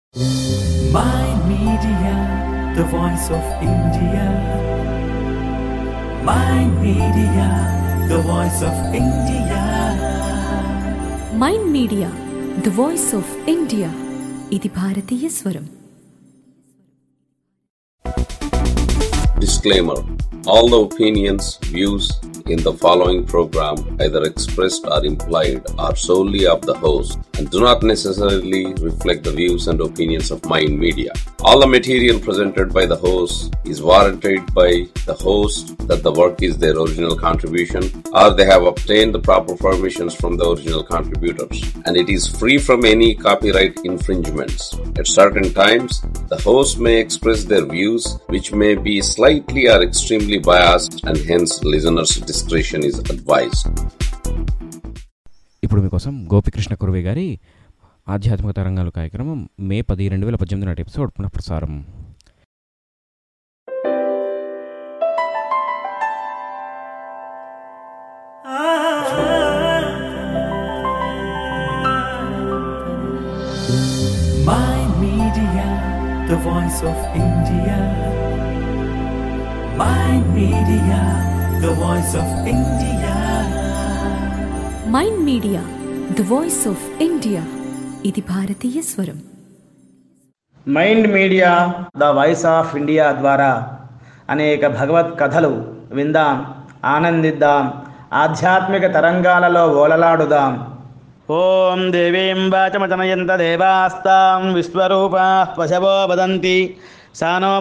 My Media, the voice of India. My Media, the voice of India. Mind media the voice of India ఇది భారతీయ స్వరం Disclaimer All the opinions, views in the following program, either expressed or implied, are solely of the host and do not necessarily reflect the views and opinions of Mind Media. All the material presented by the host is warranted by the host that the work is their original contribution or they have obtained the proper permissions from the original contributors and it is free from any copyright infringements. At certain times, the host may express their views which may be slightly or extremely biased and hence listeners' discretion is advised. ఇప్పుడు మీకోసం గోపికృష్ణ కురువి గారి ఆధ్యాత్మిక తరంగాలు కార్యక్రమం మే పది రెండు వేల పద్దెనిమిది నాటి ఎపిసోడ్ పునఃప్రసారం My Media, the voice of India. My Media, the voice of India. Mind media the voice of India ఇది భారతీయ స్వరం mind media the voice of India ద్వారా అనేక భగవత్ కథలు విందాం ఆనందిద్దాం ఆధ్యాత్మిక తరంగాలలో ఓలలాడుదాం ఓం దేవీం వాచమచనయంత దేవాస్తాం విశ్వరూపా పశవో వదంతి సానో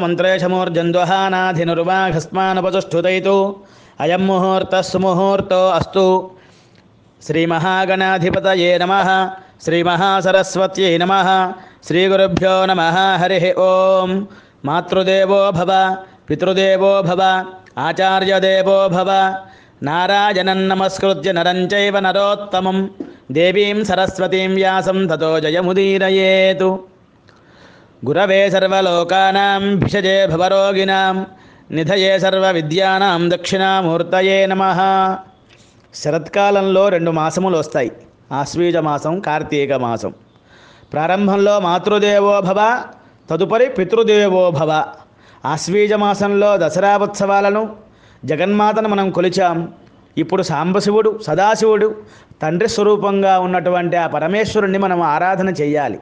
మంత్రేశమూర్జంద్వహానాధినుర్వాఘస్మానుపచుష్ఠుతైతు అయం ముహూర్త సుముహూర్తో అస్తు శ్రీమహాగణాధిపతయే నమ శ్రీమహాసరస్వత్యై నమ శ్రీగురుభ్యో నమ హరి ఓం మాతృదేవో భవ పితృదేవో భవ ఆచార్యదేవో భవ నారాయణం నమస్కృత్య నరం చైవ నరోత్తమం దేవీం సరస్వతీం వ్యాసం తతో జయముదీరయేతు గురవే సర్వలోకానాం భిషజే భవరోగిణాం నిధయే సర్వవిద్యానాం దక్షిణామూర్తయే నమః శరత్కాలంలో రెండు మాసములు వస్తాయి ఆశ్వీజ మాసం కార్తీక మాసం ప్రారంభంలో మాతృదేవో భవ తదుపరి పితృదేవో భవ ఆశ్వీజ మాసంలో దసరా ఉత్సవాలను జగన్మాతను మనం కొలిచాం ఇప్పుడు సాంబశివుడు సదాశివుడు తండ్రి స్వరూపంగా ఉన్నటువంటి ఆ పరమేశ్వరుణ్ణి మనం ఆరాధన చేయాలి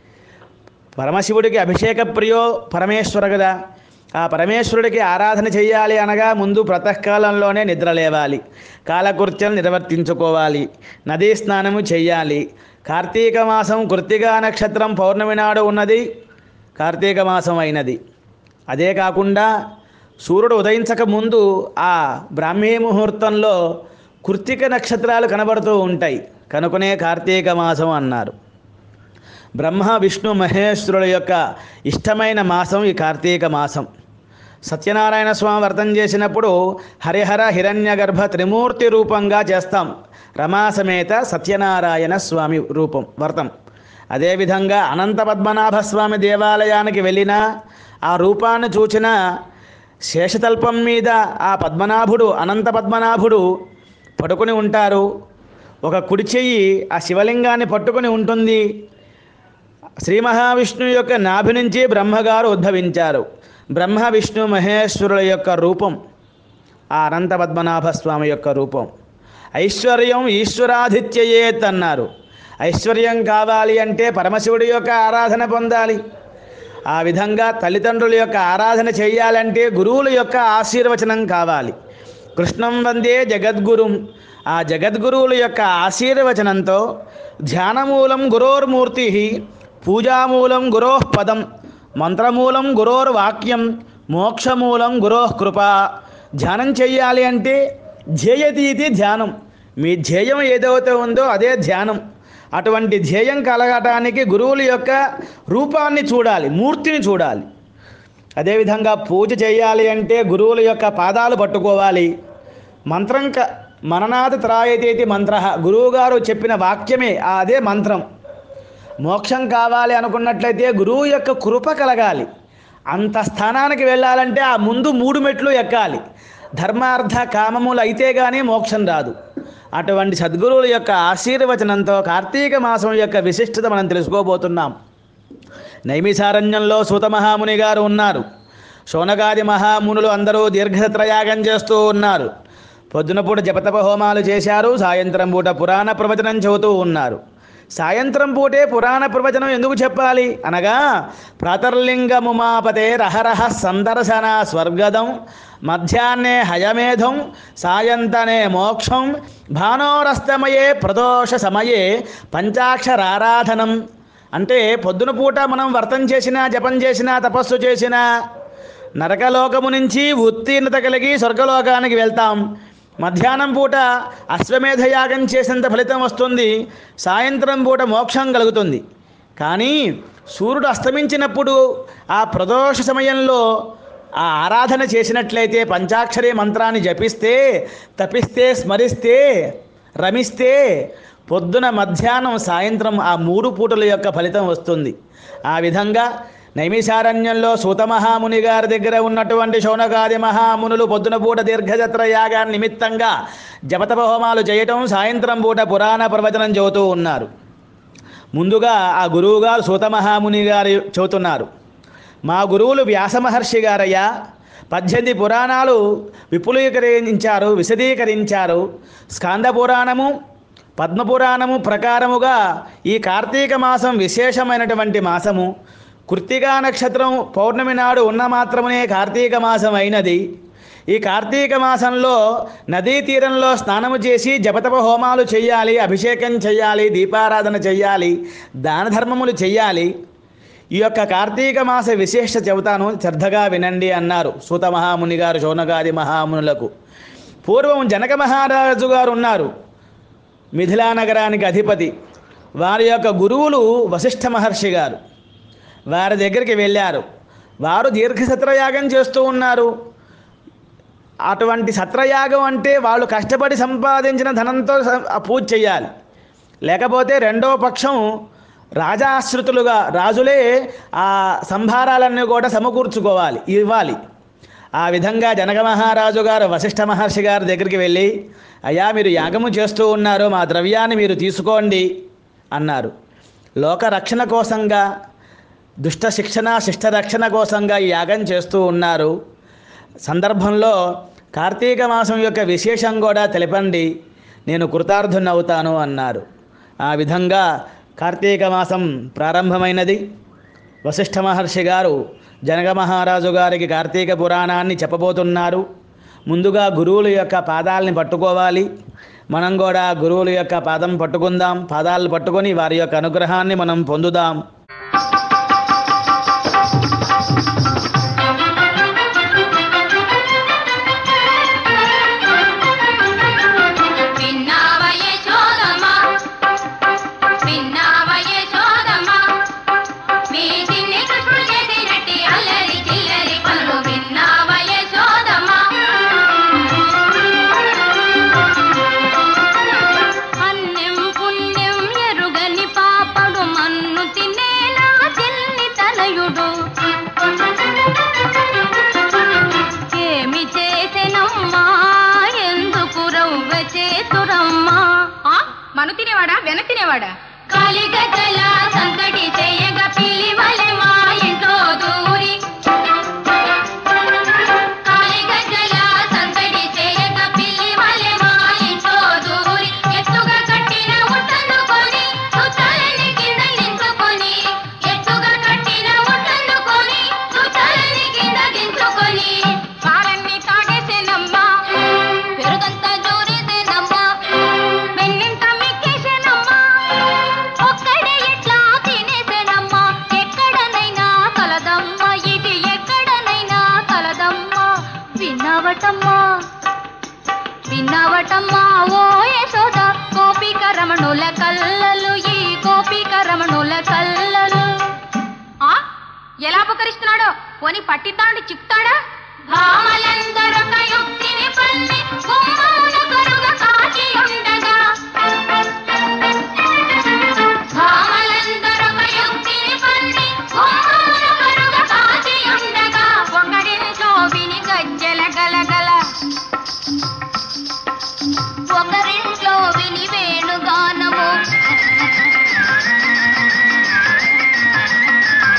పరమశివుడికి అభిషేక ప్రియో పరమేశ్వర కదా ఆ పరమేశ్వరుడికి ఆరాధన చేయాలి అనగా ముందు ప్రాతకాలంలోనే నిద్ర లేవాలి కాలకృత్యం నిర్వర్తించుకోవాలి నదీ స్నానము చేయాలి కార్తీక మాసం కృత్తిగా నక్షత్రం పౌర్ణమి నాడు ఉన్నది కార్తీక మాసం అయినది అదే కాకుండా సూర్యుడు ఉదయించక ముందు ఆ బ్రాహ్మీ ముహూర్తంలో కృత్తిక నక్షత్రాలు కనబడుతూ ఉంటాయి కనుకనే కార్తీక మాసం అన్నారు బ్రహ్మ విష్ణు మహేశ్వరుల యొక్క ఇష్టమైన మాసం ఈ కార్తీక మాసం సత్యనారాయణ స్వామి వ్రతం చేసినప్పుడు హరిహర హిరణ్యగర్భ త్రిమూర్తి రూపంగా చేస్తాం రమాసమేత సత్యనారాయణ స్వామి రూపం వ్రతం అదేవిధంగా అనంత పద్మనాభ స్వామి దేవాలయానికి వెళ్ళినా ఆ రూపాన్ని చూచిన శేషతల్పం మీద ఆ పద్మనాభుడు అనంత పద్మనాభుడు పడుకొని ఉంటారు ఒక కుడి చెయ్యి ఆ శివలింగాన్ని పట్టుకొని ఉంటుంది శ్రీ మహావిష్ణువు యొక్క నాభి నుంచి బ్రహ్మగారు ఉద్భవించారు బ్రహ్మ విష్ణు మహేశ్వరుల యొక్క రూపం ఆ అనంత పద్మనాభ స్వామి యొక్క రూపం ఐశ్వర్యం ఈశ్వరాధిత్యయేత్ అన్నారు ఐశ్వర్యం కావాలి అంటే పరమశివుడి యొక్క ఆరాధన పొందాలి ఆ విధంగా తల్లిదండ్రుల యొక్క ఆరాధన చేయాలంటే గురువుల యొక్క ఆశీర్వచనం కావాలి కృష్ణం వందే జగద్గురుం ఆ జగద్గురువుల యొక్క ఆశీర్వచనంతో ధ్యానమూలం గురోర్మూర్తి పూజామూలం గురోః పదం మంత్రమూలం గురోర్వాక్యం మోక్షమూలం గురోః కృప ధ్యానం చేయాలి అంటే ధ్యేయతీతి ధ్యానం మీ ధ్యేయం ఏదైతే ఉందో అదే ధ్యానం అటువంటి ధ్యేయం కలగటానికి గురువుల యొక్క రూపాన్ని చూడాలి మూర్తిని చూడాలి అదేవిధంగా పూజ చేయాలి అంటే గురువుల యొక్క పాదాలు పట్టుకోవాలి మంత్రం క మననాథ త్రాయతేతి మంత్ర గురువుగారు చెప్పిన వాక్యమే ఆ అదే మంత్రం మోక్షం కావాలి అనుకున్నట్లయితే గురువు యొక్క కృప కలగాలి అంత స్థానానికి వెళ్ళాలంటే ఆ ముందు మూడు మెట్లు ఎక్కాలి ధర్మార్థ కామములు అయితే కానీ మోక్షం రాదు అటువంటి సద్గురువుల యొక్క ఆశీర్వచనంతో కార్తీక మాసం యొక్క విశిష్టత మనం తెలుసుకోబోతున్నాం నైమిసారణ్యంలో సూత మహాముని గారు ఉన్నారు శౌనకాది మహామునులు అందరూ దీర్ఘసత్రయాగం చేస్తూ ఉన్నారు పొద్దున పూట జపతప హోమాలు చేశారు సాయంత్రం పూట పురాణ ప్రవచనం చెబుతూ ఉన్నారు సాయంత్రం పూటే పురాణ ప్రవచనం ఎందుకు చెప్పాలి అనగా ప్రాతర్లింగముమాపతే రహరహ సందర్శన స్వర్గదం మధ్యాహ్నే హయమేధం సాయంతనే మోక్షం భానోరస్తమయే ప్రదోష సమయే పంచాక్షరారాధనం అంటే పొద్దున పూట మనం వ్రతం చేసినా జపం చేసినా తపస్సు చేసినా నరకలోకము నుంచి ఉత్తీర్ణత కలిగి స్వర్గలోకానికి వెళ్తాం మధ్యాహ్నం పూట అశ్వమేధ యాగం చేసినంత ఫలితం వస్తుంది సాయంత్రం పూట మోక్షం కలుగుతుంది కానీ సూర్యుడు అస్తమించినప్పుడు ఆ ప్రదోష సమయంలో ఆ ఆరాధన చేసినట్లయితే పంచాక్షరి మంత్రాన్ని జపిస్తే తపిస్తే స్మరిస్తే రమిస్తే పొద్దున మధ్యాహ్నం సాయంత్రం ఆ మూడు పూటల యొక్క ఫలితం వస్తుంది ఆ విధంగా నైమిషారణ్యంలో సూతమహాముని గారి దగ్గర ఉన్నటువంటి శౌనకాది మహామునులు పొద్దున పూట దీర్ఘజత్ర యాగాన్ని నిమిత్తంగా జపతప హోమాలు చేయటం సాయంత్రం పూట పురాణ ప్రవచనం చెబుతూ ఉన్నారు ముందుగా ఆ గురువుగారు సూతమహాముని గారు చెబుతున్నారు మా గురువులు వ్యాసమహర్షి గారయ్యా పద్దెనిమిది పురాణాలు విపులీకరించారు విశదీకరించారు స్కాంద పురాణము పద్మపురాణము ప్రకారముగా ఈ కార్తీక మాసం విశేషమైనటువంటి మాసము కృత్తికా నక్షత్రం పౌర్ణమి నాడు ఉన్న మాత్రమునే కార్తీక మాసం అయినది ఈ కార్తీక మాసంలో నదీ తీరంలో స్నానము చేసి జపతప హోమాలు చేయాలి అభిషేకం చేయాలి దీపారాధన చేయాలి దాన ధర్మములు చేయాలి ఈ యొక్క కార్తీక మాస విశేష చెబుతాను శ్రద్ధగా వినండి అన్నారు సూత మహాముని గారు శౌనకాది మహామునులకు పూర్వం జనక మహారాజు గారు ఉన్నారు మిథిలా నగరానికి అధిపతి వారి యొక్క గురువులు వశిష్ఠ మహర్షి గారు వారి దగ్గరికి వెళ్ళారు వారు దీర్ఘసత్రయాగం చేస్తూ ఉన్నారు అటువంటి సత్రయాగం అంటే వాళ్ళు కష్టపడి సంపాదించిన ధనంతో స- ఆ పూజ చేయాలి లేకపోతే రెండో పక్షం రాజాశ్రుతులుగా రాజులే ఆ సంభారాలన్నీ కూడా సమకూర్చుకోవాలి ఇవ్వాలి ఆ విధంగా జనక మహారాజు గారు వశిష్ఠ మహర్షి గారి దగ్గరికి వెళ్ళి అయ్యా మీరు యాగము చేస్తూ ఉన్నారు మా ద్రవ్యాన్ని మీరు తీసుకోండి అన్నారు లోక రక్షణ కోసంగా దుష్ట శిక్షణ శిష్ట రక్షణ కోసంగా ఈ యాగం చేస్తూ ఉన్నారు సందర్భంలో కార్తీక మాసం యొక్క విశేషం కూడా తెలపండి నేను కృతార్థునవుతాను అన్నారు ఆ విధంగా కార్తీక మాసం ప్రారంభమైనది వశిష్ఠ మహర్షి గారు జనక మహారాజు గారికి కార్తీక పురాణాన్ని చెప్పబోతున్నారు ముందుగా గురువుల యొక్క పాదాలని పట్టుకోవాలి మనం కూడా గురువుల యొక్క పాదం పట్టుకుందాం పాదాలు పట్టుకొని వారి యొక్క అనుగ్రహాన్ని మనం పొందుదాం పిన్నావయే చోదమా పిన్నావయే చోదమా మీ తిన్ని కృష్ణుడు చేసినట్టి అల్లరి చిల్లరి పనులు విన్నావయే చోదమా అన్నం పుణ్యం ఎరుగని పాపడు మన్ను తినేలా చిన్ని తనయుడు ఏమి చేసెనమ్మా ఎందుకు రవ్వ చేతురమ్మా మను తినేవాడా వెన తినేవాడా కలిగజల సంకటి చేయగ పిలివలె మా ఇంట్లో దూరి కలిగజల సంకటి చేయగ పిలివలె మా ఇంట్లో దూరి ఎత్తుగా కట్టిన ఉట్టందుకొని సుతాలని కింద నించుకొని ఎత్తుగా కట్టిన ఉట్టందుకొని సుతాలని కింద దించుకొని పాలన్ని తాగేసేనమ్మా పెరుగంతా జోరేసేనమ్మా వెన్నింత మిక్కేసేనమ్మా ఒక్కడే ఇట్లా తినేసేనమ్మా ఎక్కడనైనా కలదమ్మా ఇది ఎక్కడనైనా కలదమ్మా విన్నావటమ్మా విన్నావటమ్మా ఓ యశోద గోపిక రమణుల కల్లలు ఈ గోపిక రమణుల కల్లలు ఆ ఎలా అపకరిస్తున్నాడో పోని పట్టిద్దాండి చిక్తాడా భామలందరొక యుక్తిని పల్లి గుమ్మమున కరుగ కాచి ఉండగా భామలందరొక యుక్తిని పల్లి గుమ్మమున కరుగ కాచి ఉండగా ఒకరింట్లో విని గజ్జల గలగల ఒకరింట్లో విని వేణుగానము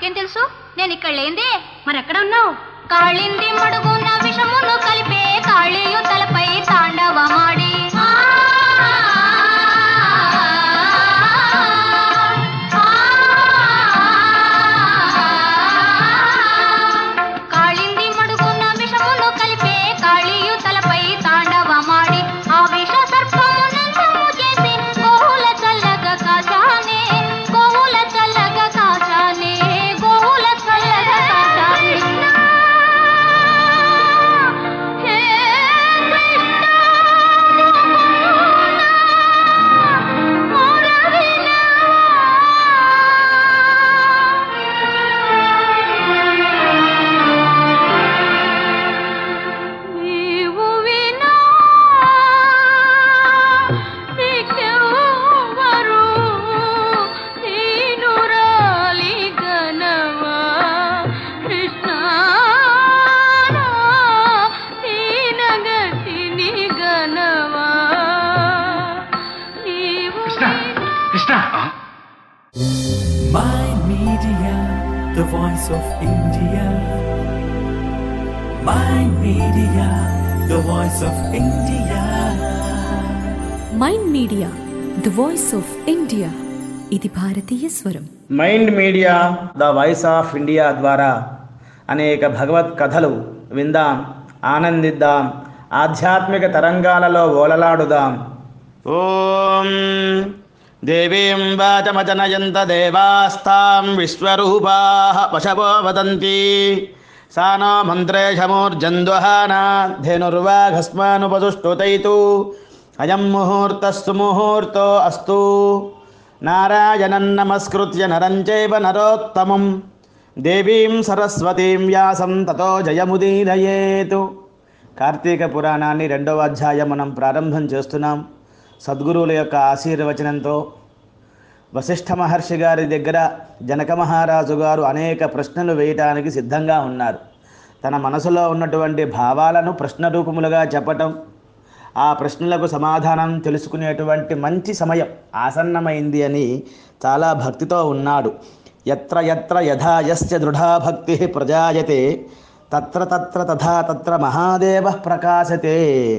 నాకేం తెలుసు నేను ఇక్కడ లేందే మరి ఎక్కడ ఉన్నావు కాళింది మడుగున విషమును కలిపే కాళీయు తలపై తాండవమాడి కాళింది మడుగున విషమును కలిపే కాళీయు తలపై తాండవమాడి ఆ విష సర్పమునంతము చేసి గోవుల చల్లగా కాచానే గోవుల చల్లగా కాచానే గోవుల చల్లగా కాచానే హే కృష్ణ నీవు వినా నీకెవ్వరు నీనురాలి గనవా కృష్ణ నీనగతిని గనవా నీవు Krishna My Media, the voice of India. My Media, the voice of India. Mind media the voice of India ఇది భారతీయ స్వరం mind media the voice of India ద్వారా అనేక భగవత్ కథలు విందాం ఆనందిద్దాం ఆధ్యాత్మిక తరంగాలలో ఓలలాడుదాం ఓం దేవీం వాచమచనయంత దేవాస్తాం విశ్వరూపా వశవో వదంతి సా నో మంత్రేషమూర్జందుహానా ధేనుర్వాఘస్మానుపదుష్టుతైతు అయం ముహూర్తస్సు ముహూర్తో అస్తు నారాయణం నమస్కృత్య నరం చైవ నరోత్తమం దేవీం సరస్వతీం వ్యాసం తతో జయముదీరయేతు కార్తీక పురాణాన్ని రెండవ అధ్యాయం మనం ప్రారంభం చేస్తున్నాం సద్గురువుల యొక్క ఆశీర్వచనంతో వశిష్ఠ మహర్షి గారి దగ్గర జనక మహారాజు గారు అనేక ప్రశ్నలు వేయటానికి సిద్ధంగా ఉన్నారు తన మనసులో ఉన్నటువంటి భావాలను ప్రశ్న రూపములుగా చెప్పటం ఆ ప్రశ్నలకు సమాధానం తెలుసుకునేటువంటి మంచి సమయం ఆసన్నమైంది అని చాలా భక్తితో ఉన్నాడు ఎత్ర ఎత్ర యథా యస్య దృఢా భక్తి ప్రజాయతే తత్ర తత్ర తథా తత్ర మహాదేవ ప్రకాశతే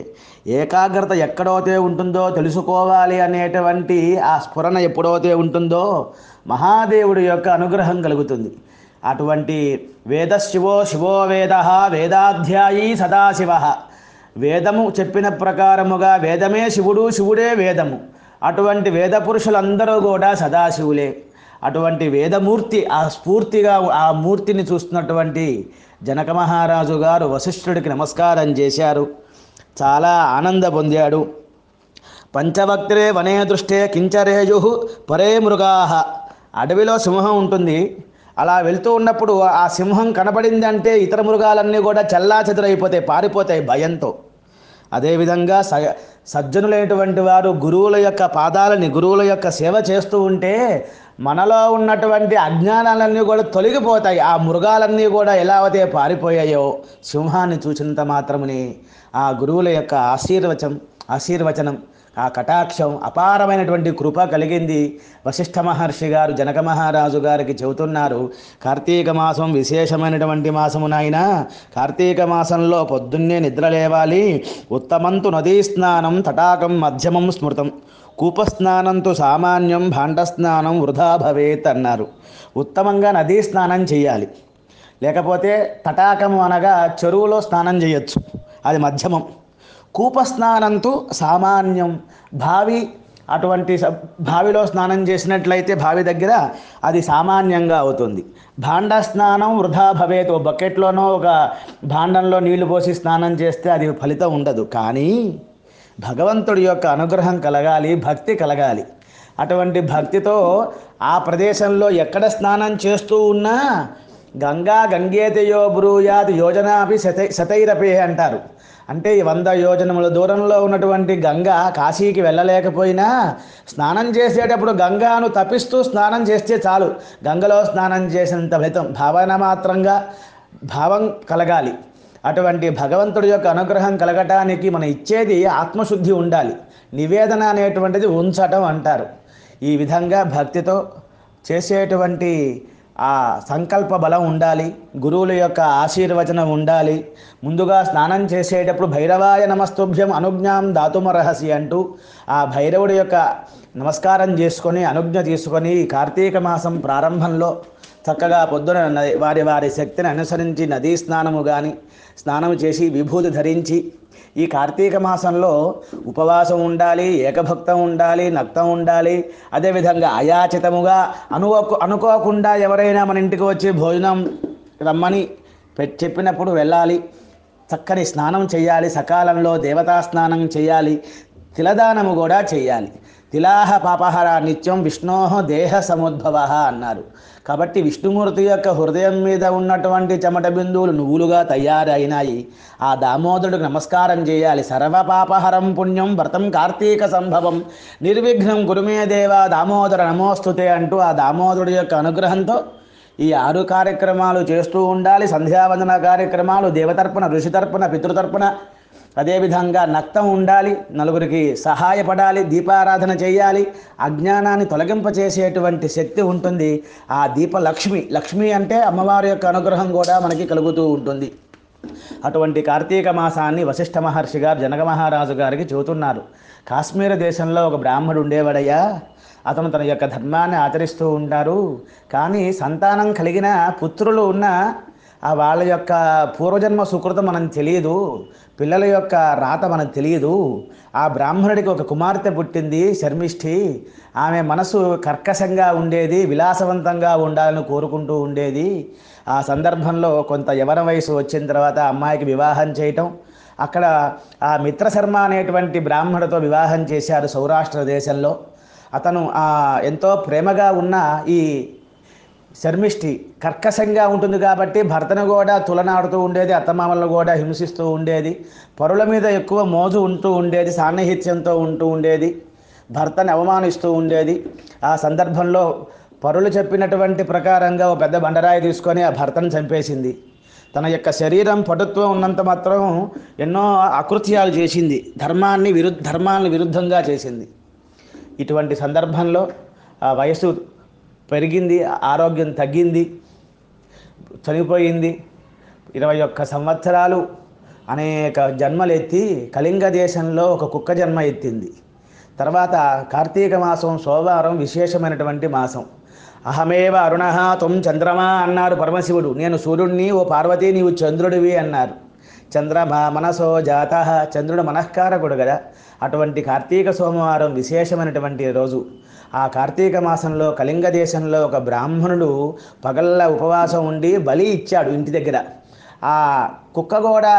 ఏకాగ్రత ఎక్కడైతే ఉంటుందో తెలుసుకోవాలి అనేటువంటి ఆ స్ఫురణ ఎప్పుడైతే ఉంటుందో మహాదేవుడి యొక్క అనుగ్రహం కలుగుతుంది అటువంటి వేదశివో శివో వేద వేదాధ్యాయీ సదాశివ వేదము చెప్పిన ప్రకారముగా వేదమే శివుడు శివుడే వేదము అటువంటి వేద పురుషులందరూ కూడా సదాశివులే అటువంటి వేదమూర్తి ఆ స్ఫూర్తిగా ఆ మూర్తిని చూస్తున్నటువంటి జనక మహారాజు గారు వశిష్ఠుడికి నమస్కారం చేశారు చాలా ఆనంద పొందాడు పంచవక్త్రే వనే దృష్టే కించరేజు పరే మృగా అడవిలో సింహం ఉంటుంది అలా వెళ్తూ ఉన్నప్పుడు ఆ సింహం కనపడిందంటే ఇతర మృగాలన్నీ కూడా చల్లా చెదరైపోతాయి పారిపోతాయి భయంతో అదేవిధంగా స సజ్జనులైనటువంటి వారు గురువుల యొక్క పాదాలని గురువుల యొక్క సేవ చేస్తూ ఉంటే మనలో ఉన్నటువంటి అజ్ఞానాలన్నీ కూడా తొలగిపోతాయి ఆ మృగాలన్నీ కూడా ఎలా అయితే పారిపోయాయో సింహాన్ని చూసినంత మాత్రముని ఆ గురువుల యొక్క ఆశీర్వచం ఆశీర్వచనం ఆ కటాక్షం అపారమైనటువంటి కృప కలిగింది వశిష్ఠ మహర్షి గారు జనక మహారాజు గారికి చెబుతున్నారు కార్తీక మాసం విశేషమైనటువంటి మాసము నాయన కార్తీక మాసంలో పొద్దున్నే నిద్ర లేవాలి ఉత్తమంతు నదీ స్నానం తటాకం మధ్యమం స్మృతం కూపస్నానంతో సామాన్యం భాండస్నానం వృధా భవేత్ అన్నారు ఉత్తమంగా నదీ స్నానం చేయాలి లేకపోతే తటాకం అనగా చెరువులో స్నానం చేయొచ్చు అది మధ్యమం కూపస్నానంతో సామాన్యం బావి అటువంటి స- బావిలో స్నానం చేసినట్లయితే బావి దగ్గర అది సామాన్యంగా అవుతుంది భాండ స్నానం వృధా భవేత్ ఓ బకెట్లోనో ఒక భాండంలో నీళ్లు పోసి స్నానం చేస్తే అది ఫలితం ఉండదు కానీ భగవంతుడి యొక్క అనుగ్రహం కలగాలి భక్తి కలగాలి అటువంటి భక్తితో ఆ ప్రదేశంలో ఎక్కడ స్నానం చేస్తూ ఉన్నా గంగా గంగేతయో బ్రూయాత్ యోజనాపి శతై శతైరపే అంటారు అంటే ఈ వంద యోజనముల దూరంలో ఉన్నటువంటి గంగ కాశీకి వెళ్ళలేకపోయినా స్నానం చేసేటప్పుడు గంగాను తప్పిస్తూ స్నానం చేస్తే చాలు గంగలో స్నానం చేసినంత ఫలితం భావన మాత్రంగా భావం కలగాలి అటువంటి భగవంతుడి యొక్క అనుగ్రహం కలగటానికి మనం ఇచ్చేది ఆత్మశుద్ధి ఉండాలి నివేదన అనేటువంటిది ఉంచటం అంటారు ఈ విధంగా భక్తితో చేసేటువంటి ఆ సంకల్ప బలం ఉండాలి గురువుల యొక్క ఆశీర్వచనం ఉండాలి ముందుగా స్నానం చేసేటప్పుడు భైరవాయ నమస్తుభ్యం అనుజ్ఞాం దాతుమరహసి అంటూ ఆ భైరవుడి యొక్క నమస్కారం చేసుకొని అనుజ్ఞ తీసుకొని ఈ కార్తీక మాసం ప్రారంభంలో చక్కగా పొద్దున న- వారి వారి శక్తిని అనుసరించి నదీ స్నానము కానీ స్నానం చేసి విభూతి ధరించి ఈ కార్తీక మాసంలో ఉపవాసం ఉండాలి ఏకభక్తం ఉండాలి నక్తం ఉండాలి అదేవిధంగా అయాచితముగా అనుకో అనుకోకుండా ఎవరైనా మన ఇంటికి వచ్చి భోజనం రమ్మని పె- చెప్పినప్పుడు వెళ్ళాలి చక్కని స్నానం చేయాలి సకాలంలో దేవతా స్నానం చేయాలి తిలదానము కూడా చేయాలి తిలాహ పాపహర నిత్యం విష్ణోహ దేహ సముద్భవ అన్నారు కాబట్టి విష్ణుమూర్తి యొక్క హృదయం మీద ఉన్నటువంటి చెమట బిందువులు నువ్వులుగా తయారైనాయి ఆ దామోదరుడికి నమస్కారం చేయాలి సర్వపాపహరం పుణ్యం వ్రతం కార్తీక సంభవం నిర్విఘ్నం గురుమే దేవ దామోదర నమోస్తుతే అంటూ ఆ దామోదరుడి యొక్క అనుగ్రహంతో ఈ ఆరు కార్యక్రమాలు చేస్తూ ఉండాలి సంధ్యావందన కార్యక్రమాలు దేవతర్పణ ఋషితర్పణ పితృతర్పణ అదేవిధంగా నక్తం ఉండాలి నలుగురికి సహాయపడాలి దీపారాధన చేయాలి అజ్ఞానాన్ని తొలగింపచేసేటువంటి శక్తి ఉంటుంది ఆ దీప లక్ష్మి లక్ష్మి అంటే అమ్మవారి యొక్క అనుగ్రహం కూడా మనకి కలుగుతూ ఉంటుంది అటువంటి కార్తీక మాసాన్ని వశిష్ఠ మహర్షి గారు జనక మహారాజు గారికి చెబుతున్నారు కాశ్మీర దేశంలో ఒక బ్రాహ్మడు ఉండేవాడయ్యా అతను తన యొక్క ధర్మాన్ని ఆచరిస్తూ ఉంటారు కానీ సంతానం కలిగిన పుత్రులు ఉన్న ఆ వాళ్ళ యొక్క పూర్వజన్మ సుకృతం మనకు తెలియదు పిల్లల యొక్క రాత మనకు తెలియదు ఆ బ్రాహ్మణుడికి ఒక కుమార్తె పుట్టింది శర్మిష్ఠి ఆమె మనసు కర్కశంగా ఉండేది విలాసవంతంగా ఉండాలని కోరుకుంటూ ఉండేది ఆ సందర్భంలో కొంత యవన వయసు వచ్చిన తర్వాత అమ్మాయికి వివాహం చేయటం అక్కడ ఆ మిత్రశర్మ అనేటువంటి బ్రాహ్మణుడితో వివాహం చేశారు సౌరాష్ట్ర దేశంలో అతను ఆ ఎంతో ప్రేమగా ఉన్న ఈ శర్మిష్టి కర్కశంగా ఉంటుంది కాబట్టి భర్తను కూడా తులనాడుతూ ఉండేది అత్తమామలను కూడా హింసిస్తూ ఉండేది పరుల మీద ఎక్కువ మోజు ఉంటూ ఉండేది సాన్నిహిత్యంతో ఉంటూ ఉండేది భర్తని అవమానిస్తూ ఉండేది ఆ సందర్భంలో పరులు చెప్పినటువంటి ప్రకారంగా ఒక పెద్ద బండరాయి తీసుకొని ఆ భర్తను చంపేసింది తన యొక్క శరీరం పటుత్వం ఉన్నంత మాత్రం ఎన్నో అకృత్యాలు చేసింది ధర్మాన్ని విరు ధర్మాన్ని విరుద్ధంగా చేసింది ఇటువంటి సందర్భంలో ఆ వయసు పెరిగింది ఆరోగ్యం తగ్గింది చనిపోయింది ఇరవై ఒక్క సంవత్సరాలు అనేక జన్మలు ఎత్తి కళింగ దేశంలో ఒక కుక్క జన్మ ఎత్తింది తర్వాత కార్తీక మాసం సోమవారం విశేషమైనటువంటి మాసం అహమేవ అరుణ త్వం చంద్రమా అన్నారు పరమశివుడు నేను సూర్యుడిని ఓ పార్వతి నీవు చంద్రుడివి అన్నారు చంద్రమా మనసో జాత చంద్రుడు మనఃకారకుడు కదా అటువంటి కార్తీక సోమవారం విశేషమైనటువంటి రోజు ఆ కార్తీక మాసంలో కళింగ దేశంలో ఒక బ్రాహ్మణుడు పగళ్ళ ఉపవాసం ఉండి బలి ఇచ్చాడు ఇంటి దగ్గర ఆ కుక్క కూడా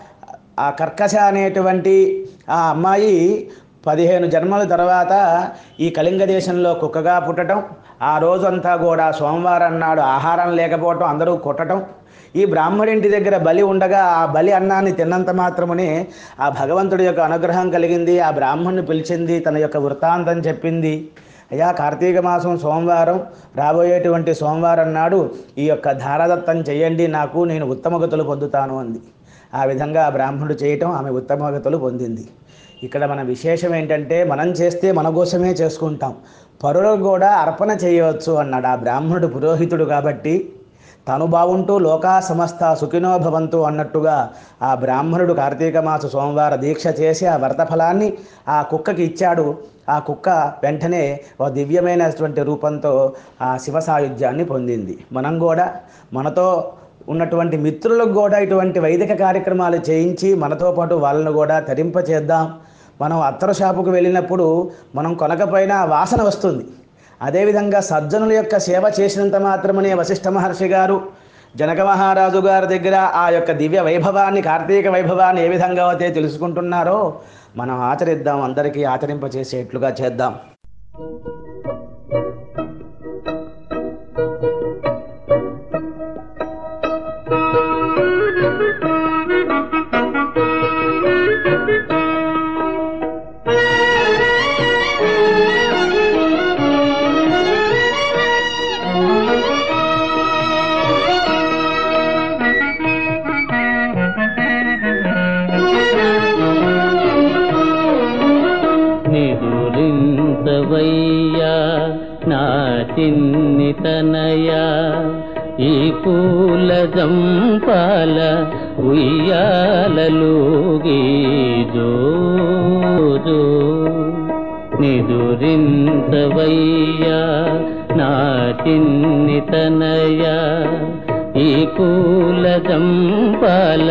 ఆ కర్కశ అనేటువంటి ఆ అమ్మాయి పదిహేను జన్మల తర్వాత ఈ కళింగ దేశంలో కుక్కగా పుట్టడం ఆ రోజంతా కూడా సోమవారం నాడు ఆహారం లేకపోవటం అందరూ కొట్టడం ఈ బ్రాహ్మడింటి దగ్గర బలి ఉండగా ఆ బలి అన్నాన్ని తిన్నంత మాత్రమునే ఆ భగవంతుడి యొక్క అనుగ్రహం కలిగింది ఆ బ్రాహ్మణ్ణి పిలిచింది తన యొక్క వృత్తాంతం చెప్పింది అయ్యా కార్తీక మాసం సోమవారం రాబోయేటువంటి సోమవారం నాడు ఈ యొక్క ధారాదత్తం చేయండి నాకు నేను ఉత్తమగతులు పొందుతాను అంది ఆ విధంగా ఆ బ్రాహ్మణుడు చేయటం ఆమె ఉత్తమగతులు పొందింది ఇక్కడ మన విశేషం ఏంటంటే మనం చేస్తే మన కోసమే చేసుకుంటాం పరులకు కూడా అర్పణ చేయవచ్చు అన్నాడు ఆ బ్రాహ్మణుడు పురోహితుడు కాబట్టి తను బాగుంటూ లోకా సమస్త సుఖినో భవంతు అన్నట్టుగా ఆ బ్రాహ్మణుడు కార్తీక మాస సోమవార దీక్ష చేసి ఆ వ్రత ఫలాన్ని ఆ కుక్కకి ఇచ్చాడు ఆ కుక్క వెంటనే ఒక దివ్యమైనటువంటి రూపంతో ఆ శివ సాయుధ్యాన్ని పొందింది మనం కూడా మనతో ఉన్నటువంటి మిత్రులకు కూడా ఇటువంటి వైదిక కార్యక్రమాలు చేయించి మనతో పాటు వాళ్ళను కూడా తరింపచేద్దాం మనం అత్తరు షాపుకు వెళ్ళినప్పుడు మనం కొనకపోయినా ఆ వాసన వస్తుంది అదేవిధంగా సజ్జనుల యొక్క సేవ చేసినంత మాత్రమనే వశిష్ఠ మహర్షి గారు జనక మహారాజు గారి దగ్గర ఆ యొక్క దివ్య వైభవాన్ని కార్తీక వైభవాన్ని ఏ విధంగా అయితే తెలుసుకుంటున్నారో మనం ఆచరిద్దాం అందరికీ ఆచరింపచేసేట్లుగా చేద్దాం నిదురించవయ్య పూల జంపాల ఉయ్యాలలోగి జో జో నిదురింతవయ్యా నా చిన్ని తనయా ఈ పూల జంపాల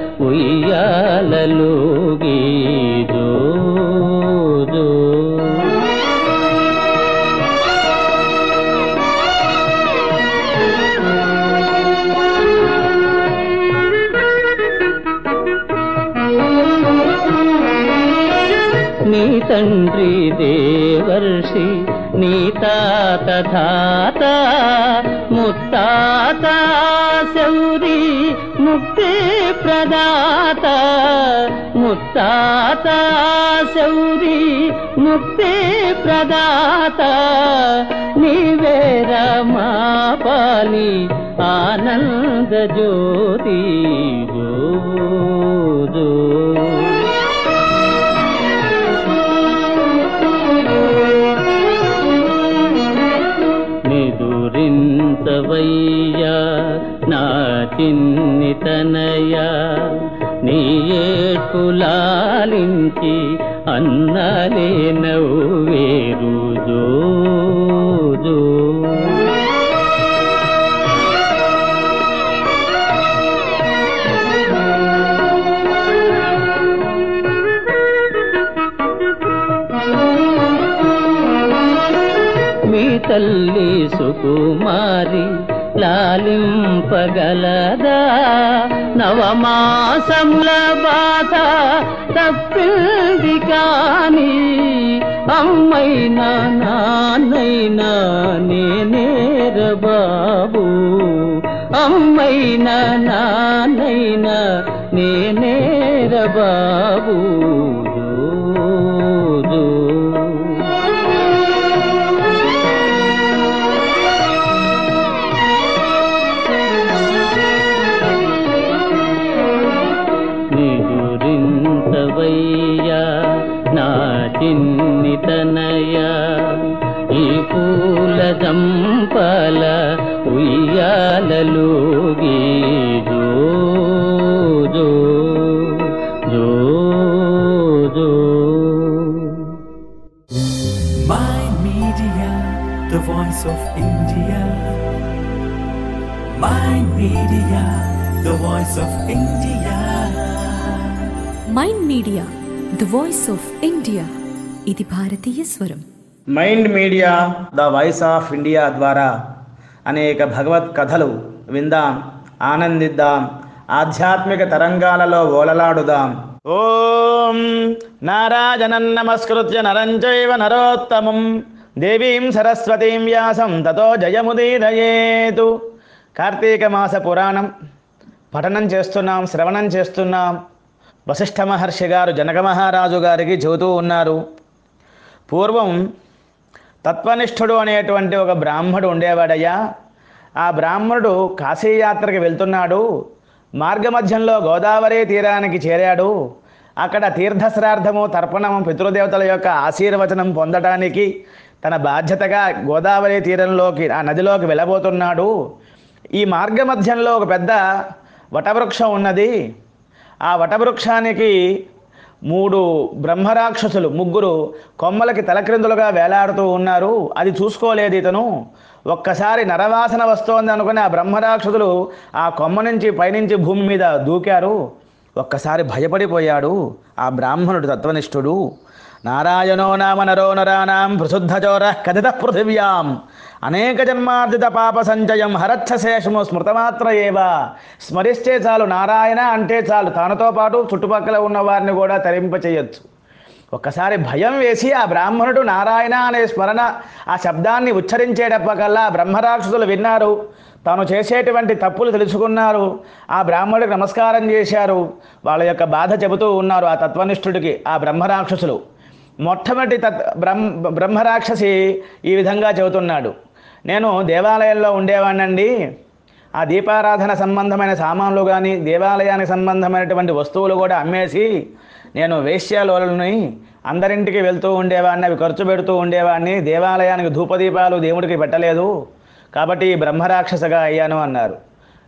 ఉయ్యాలలోగి జో జో నీ తండ్రి దేవర్షి నీ తాత ధాత ముత్తాత శౌరి ముక్తి ప్రదాత ముత్తాత శౌరి ముక్తి ప్రదాత నీవేర మా పాలి ఆనంద జ్యోతి జో జో నిదురింతవయ్యా నా చిన్ని తనయా నీ ఏడ్పులాలించి అన్నలే నవ్వేరు జో జో మీ తల్లి సుకుమారి లాలింపగలదా నవమాసముల బాధ తప్పింది కాని అమ్మైనా నాన్నైనా నేనేర బాబు అమ్మైనా నాన్నైనా నేనేర బాబు జో, జో. నిదురింతవయ్యా నా చిన్ని తనయా ఈ పూల జంపాల ఉయ్యాలలోగి జో జో జో జో Mind Media, the voice of India. Mind Media, the voice of India. Mind media the voice of India ఇది భారతీయ స్వరం mind media the voice of India ద్వారా అనేక భగవత్ కథలు విందాం ఆనందిద్దాం ఆధ్యాత్మిక తరంగాలలో ఓలలాడుదాం ఓం నారాయణం నమస్కృత్య నరం చైవ నరోత్తమం దేవీం సరస్వతీం వ్యాసం తతో జయముదీరయేతు కార్తీక మాస పురాణం పఠనం చేస్తున్నాం శ్రవణం చేస్తున్నాం వశిష్ఠ మహర్షి గారు జనక మహారాజు గారికి చెబుతూ ఉన్నారు పూర్వం తత్వనిష్ఠుడు అనేటువంటి ఒక బ్రాహ్మడు ఉండేవాడయ్యా ఆ బ్రాహ్మణుడు కాశీయాత్రకి వెళ్తున్నాడు మార్గమధ్యంలో గోదావరి తీరానికి చేరాడు అక్కడ తీర్థశ్రార్థము తర్పణము పితృదేవతల యొక్క ఆశీర్వచనం పొందడానికి తన బాధ్యతగా గోదావరి తీరంలోకి ఆ నదిలోకి వెళ్ళబోతున్నాడు ఈ మార్గమధ్యంలో ఒక పెద్ద వటవృక్షం ఉన్నది ఆ వటవృక్షానికి మూడు బ్రహ్మరాక్షసులు ముగ్గురు కొమ్మలకి తలక్రిందులుగా వేలాడుతూ ఉన్నారు అది చూసుకోలేదు ఇతను ఒక్కసారి నరవాసన వస్తోంది అనుకుని ఆ బ్రహ్మరాక్షసులు ఆ కొమ్మ నుంచి పైనుంచి భూమి మీద దూకారు ఒక్కసారి భయపడిపోయాడు ఆ బ్రాహ్మణుడు తత్వనిష్ఠుడు నారాయణో నామ నరో నరానాం ప్రశుద్ధచోర కథిత పృథివ్యాం అనేక జన్మార్జిత పాప సంచయం హరచ్చశేషము స్మృతమాత్ర ఏవ స్మరిస్తే చాలు నారాయణ అంటే చాలు తనతో పాటు చుట్టుపక్కల ఉన్న వారిని కూడా తరింపచేయొచ్చు ఒక్కసారి భయం వేసి ఆ బ్రాహ్మణుడు నారాయణ అనే స్మరణ ఆ శబ్దాన్ని ఉచ్చరించేటప్పకల్లా బ్రహ్మరాక్షసులు విన్నారు తాను చేసేటువంటి తప్పులు తెలుసుకున్నారు ఆ బ్రాహ్మణుడికి నమస్కారం చేశారు వాళ్ళ యొక్క బాధ చెబుతూ ఉన్నారు ఆ తత్వనిష్ఠుడికి ఆ బ్రహ్మరాక్షసులు మొట్టమొదటి తత్ బ్రహ్మ బ్రహ్మరాక్షసి ఈ విధంగా చెబుతున్నాడు నేను దేవాలయంలో ఉండేవాడినండి ఆ దీపారాధన సంబంధమైన సామాన్లు కానీ దేవాలయానికి సంబంధమైనటువంటి వస్తువులు కూడా అమ్మేసి నేను వేశ్యాలోలని అందరింటికి వెళ్తూ ఉండేవాడిని అవి ఖర్చు పెడుతూ ఉండేవాడిని దేవాలయానికి ధూపదీపాలు దేవుడికి పెట్టలేదు కాబట్టి ఈ బ్రహ్మరాక్షసగా అయ్యాను అన్నారు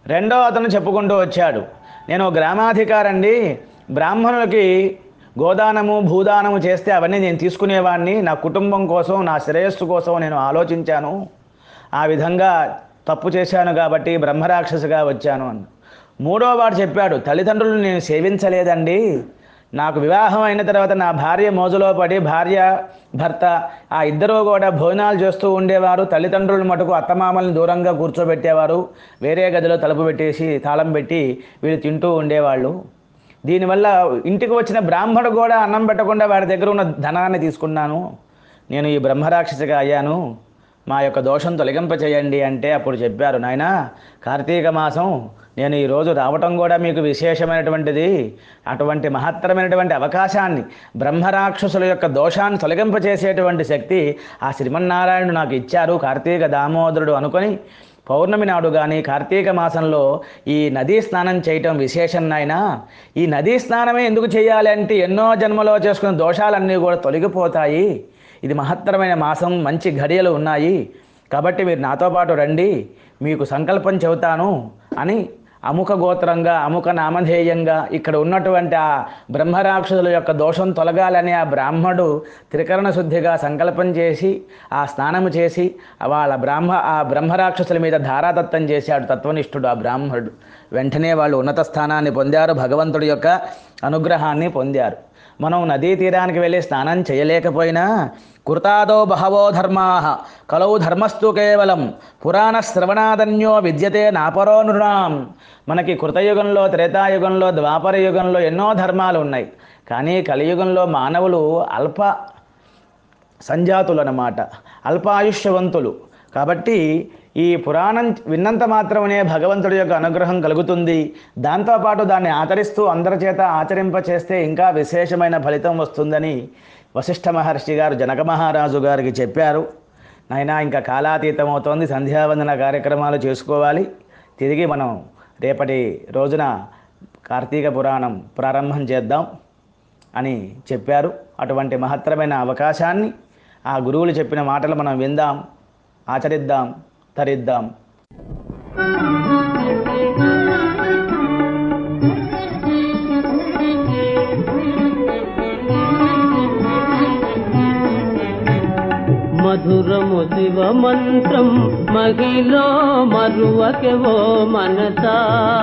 రెండో అతను చెప్పుకుంటూ వచ్చాడు నేను గ్రామాధికారండి బ్రాహ్మణులకి గోదానము భూదానము చేస్తే అవన్నీ నేను తీసుకునేవాడిని నా కుటుంబం కోసం నా శ్రేయస్సు కోసం నేను ఆలోచించాను ఆ విధంగా తప్పు చేశాను కాబట్టి బ్రహ్మరాక్షసుగా వచ్చాను అని మూడో వాడు చెప్పాడు తల్లిదండ్రులను నేను సేవించలేదండి నాకు వివాహం అయిన తర్వాత నా భార్య మోజులో పడి భార్య భర్త ఆ ఇద్దరూ కూడా భోజనాలు చేస్తూ ఉండేవారు తల్లిదండ్రులు మటుకు అత్తమామల్ని దూరంగా కూర్చోబెట్టేవారు వేరే గదిలో తలుపు పెట్టేసి తాళం పెట్టి వీళ్ళు తింటూ ఉండేవాళ్ళు దీనివల్ల ఇంటికి వచ్చిన బ్రాహ్మడు కూడా అన్నం పెట్టకుండా వాడి దగ్గర ఉన్న ధనాన్ని తీసుకున్నాను నేను ఈ బ్రహ్మరాక్షసిగా అయ్యాను మా యొక్క దోషం తొలగింప చేయండి అంటే అప్పుడు చెప్పారు నాయన కార్తీక మాసం నేను ఈరోజు రావటం కూడా మీకు విశేషమైనటువంటిది అటువంటి మహత్తరమైనటువంటి అవకాశాన్ని బ్రహ్మరాక్షసుల యొక్క దోషాన్ని తొలగింప చేసేటువంటి శక్తి ఆ శ్రీమన్నారాయణుడు నాకు ఇచ్చారు కార్తీక దామోదరుడు అనుకొని పౌర్ణమి నాడు కానీ కార్తీక మాసంలో ఈ నదీ స్నానం చేయటం విశేషం నాయన ఈ నదీ స్నానమే ఎందుకు చేయాలి అంటే ఎన్నో జన్మలో చేసుకున్న దోషాలన్నీ కూడా తొలగిపోతాయి ఇది మహత్తరమైన మాసం మంచి ఘడియలు ఉన్నాయి కాబట్టి మీరు నాతో పాటు రండి మీకు సంకల్పం చెబుతాను అని అముక గోత్రంగా అముక నామధేయంగా ఇక్కడ ఉన్నటువంటి ఆ బ్రహ్మరాక్షసుల యొక్క దోషం తొలగాలని ఆ బ్రాహ్మడు త్రికరణ శుద్ధిగా సంకల్పం చేసి ఆ స్నానము చేసి వాళ్ళ బ్రాహ్మ ఆ బ్రహ్మరాక్షసుల మీద ధారాదత్తం చేశాడు తత్వనిష్ఠుడు ఆ బ్రాహ్మణుడు వెంటనే వాళ్ళు ఉన్నత స్థానాన్ని పొందారు భగవంతుడి యొక్క అనుగ్రహాన్ని పొందారు మనం నదీ తీరానికి వెళ్ళి స్నానం చేయలేకపోయినా కృతాదో బహవో ధర్మా కలౌ ధర్మస్తు కేవలం పురాణ శ్రవణాదన్యో విద్యతే నాపరో నృణాం మనకి కృతయుగంలో త్రేతాయుగంలో ద్వాపర యుగంలో ఎన్నో ధర్మాలు ఉన్నాయి కానీ కలియుగంలో మానవులు అల్ప సంజాతులు అన్నమాట అల్పాయుష్యవంతులు కాబట్టి ఈ పురాణం విన్నంత మాత్రమే భగవంతుడి యొక్క అనుగ్రహం కలుగుతుంది దాంతోపాటు దాన్ని ఆచరిస్తూ అందరి చేత ఆచరింప చేస్తే ఇంకా విశేషమైన ఫలితం వస్తుందని వశిష్ఠ మహర్షి గారు జనక మహారాజు గారికి చెప్పారు నాయనా ఇంకా కాలాతీతం అవుతోంది సంధ్యావందన కార్యక్రమాలు చేసుకోవాలి తిరిగి మనం రేపటి రోజున కార్తీక పురాణం ప్రారంభం చేద్దాం అని చెప్పారు అటువంటి మహత్తరమైన అవకాశాన్ని ఆ గురువులు చెప్పిన మాటలు మనం విందాం ఆచరిద్దాం తరిద్దాం మధురము శివ మంత్రం మహిలో మరువకెవో మనసా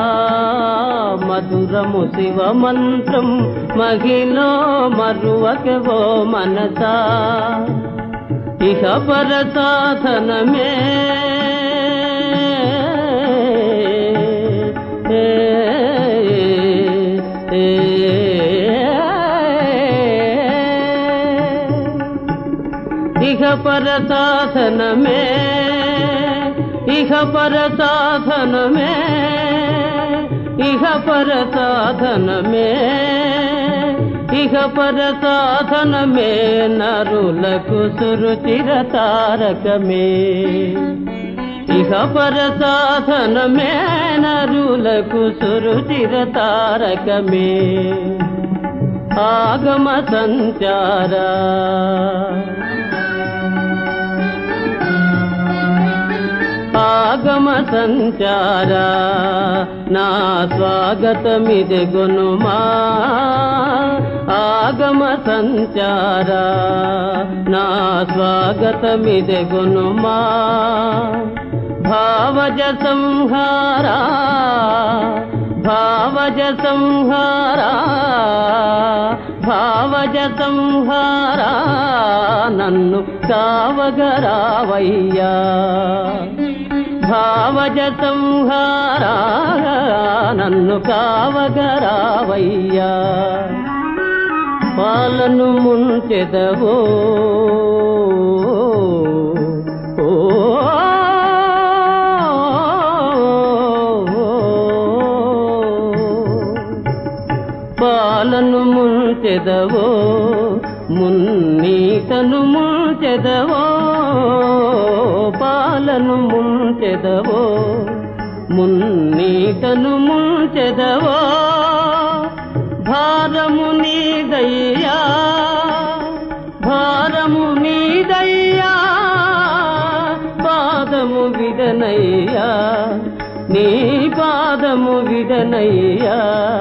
మధురము శివ మంత్రం మహిలో మరువకెవో మనసా ఇహ పర సాధనమే ఏ, ఏ, ఏ. ఇహ పర సాధనమే ఇహ పర సాధనమే ఇహ పర సాధనమే ఇహ పర సాధనమే నరులకు సురుచిర తారకమే ఇహ పర సాధనమే నరులకు సురుచిర తారకమే ఆగమ సంచారా ఆగమ సంచారా నా స్వాగతమిది గునుమా ఆగమ సంచారా నా స్వాగతమిది గునుమా భావజ సంహారా భావజ సంహారా భావజ సంహారా నన్ను కావగరావయ్యా భావజ సంహారా నన్ను కావగరావయ్యా పాలను ముంచెదవో ఓ పాలను ముంచెదవో మున్నీతను ముంచెదవో పాలను ముంచెదవో మున్నీతను ముంచెదవో భారము నీదయ్యా భారము నీదయ్యా పాదము విడనయ్యా నీ పా दैया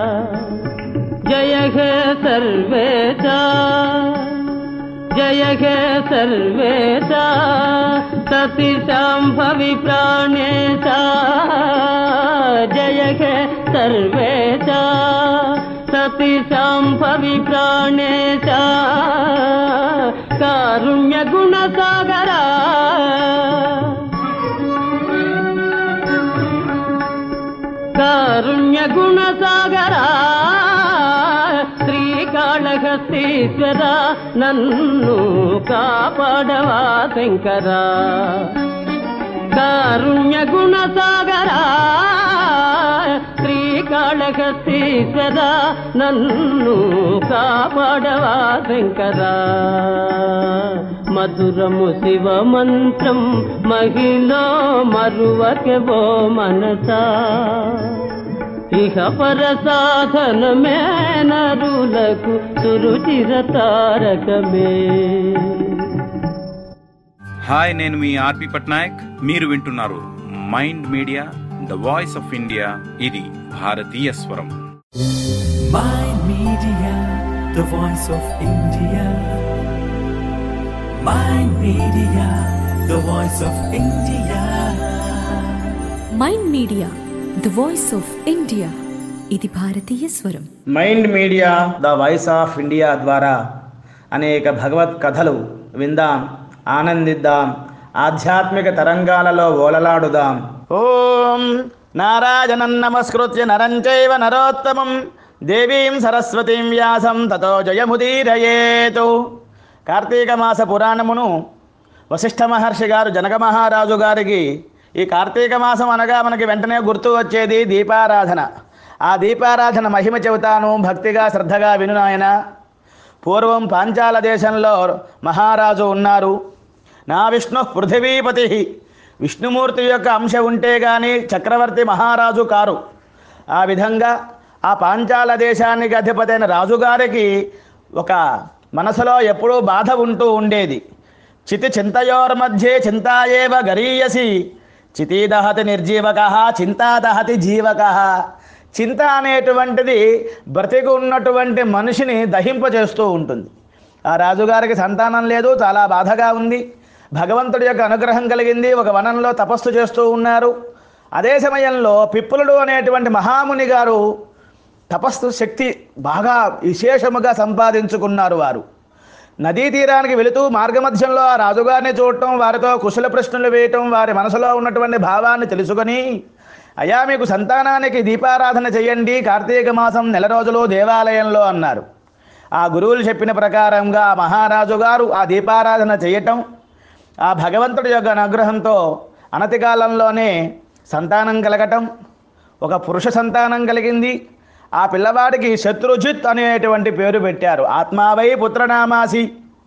जय हे सर्वेशा जय हे सर्वेशा सति शाम्भवि प्राणेशा जय हे सर्वेशा सति शाम्भवि प्राणेशा कारुण्यगुणसागरा కారుణ్యగుణసాగరా శ్రీకాళహస్తీశ్వర నన్ను కాపాడవా శంకరా కారుణ్యగుణసాగరా శ్రీకాళహస్తీశ్వర నన్ను కాపాడవా శంకరా మధురము శివ మంత్రం మహిళ మరువకెవో మనసా ఇహ పర సాధనమే నరులకు సురుచిర తారకమే హాయ్ నేను మీ ఆర్పి పట్నాయక్ మీరు వింటున్నారు Mind media the voice of India ఇది భారతీయ స్వరం Mind Media, the voice of India. Mind Media, the voice of India. Mind media the voice of India ఇది భారతీయ స్వరం mind media the voice of India ద్వారా అనేక భగవత్ కథలు విందాం ఆనందిద్దాం ఆధ్యాత్మిక తరంగాలలో ఓలలాడుదాం ఓం నారాయణం నమస్కృత్య నరం చైవ నరోత్తమం దేవీం సరస్వతీం వ్యాసం తతో జయముదీరయేతు కార్తీక మాస పురాణమును వశిష్ఠ మహర్షి గారు జనక మహారాజు గారికి ఈ కార్తీక మాసం అనగా మనకి వెంటనే గుర్తు వచ్చేది దీపారాధన ఆ దీపారాధన మహిమ చెబుతాను భక్తిగా శ్రద్ధగా విను నాయన పూర్వం పాంచాల దేశంలో మహారాజు ఉన్నారు నా విష్ణు పృథివీపతి విష్ణుమూర్తి యొక్క అంశ ఉంటే గాని చక్రవర్తి మహారాజు కారు ఆ విధంగా ఆ పాంచాల దేశానికి అధిపతైన రాజుగారికి ఒక మనసులో ఎప్పుడూ బాధ ఉంటూ ఉండేది చితి చింతయోర్మధ్యే చింతాయేవ గరీయసి చితీదహతి నిర్జీవక చింతాదహతి జీవక చింత అనేటువంటిది బ్రతికి ఉన్నటువంటి మనిషిని దహింపజేస్తూ ఉంటుంది ఆ రాజుగారికి సంతానం లేదు చాలా బాధగా ఉంది భగవంతుడి యొక్క అనుగ్రహం కలిగింది ఒక వనంలో తపస్సు చేస్తూ ఉన్నారు అదే సమయంలో పిప్పులుడు అనేటువంటి మహాముని గారు తపస్సు శక్తి బాగా విశేషముగా సంపాదించుకున్నారు వారు నదీ తీరానికి వెళుతూ మార్గమధ్యంలో ఆ రాజుగారిని చూడటం వారితో కుశల ప్రశ్నలు వేయటం వారి మనసులో ఉన్నటువంటి భావాన్ని తెలుసుకొని అయా మీకు సంతానానికి దీపారాధన చేయండి కార్తీక మాసం నెల రోజులు దేవాలయంలో అన్నారు ఆ గురువులు చెప్పిన ప్రకారంగా ఆ మహారాజు గారు ఆ దీపారాధన చేయటం ఆ భగవంతుడి యొక్క అనుగ్రహంతో అనతి కాలంలోనే సంతానం కలగటం ఒక పురుష సంతానం కలిగింది ఆ పిల్లవాడికి శత్రుజిత్ అనేటువంటి పేరు పెట్టారు ఆత్మావై పుత్రనామాసి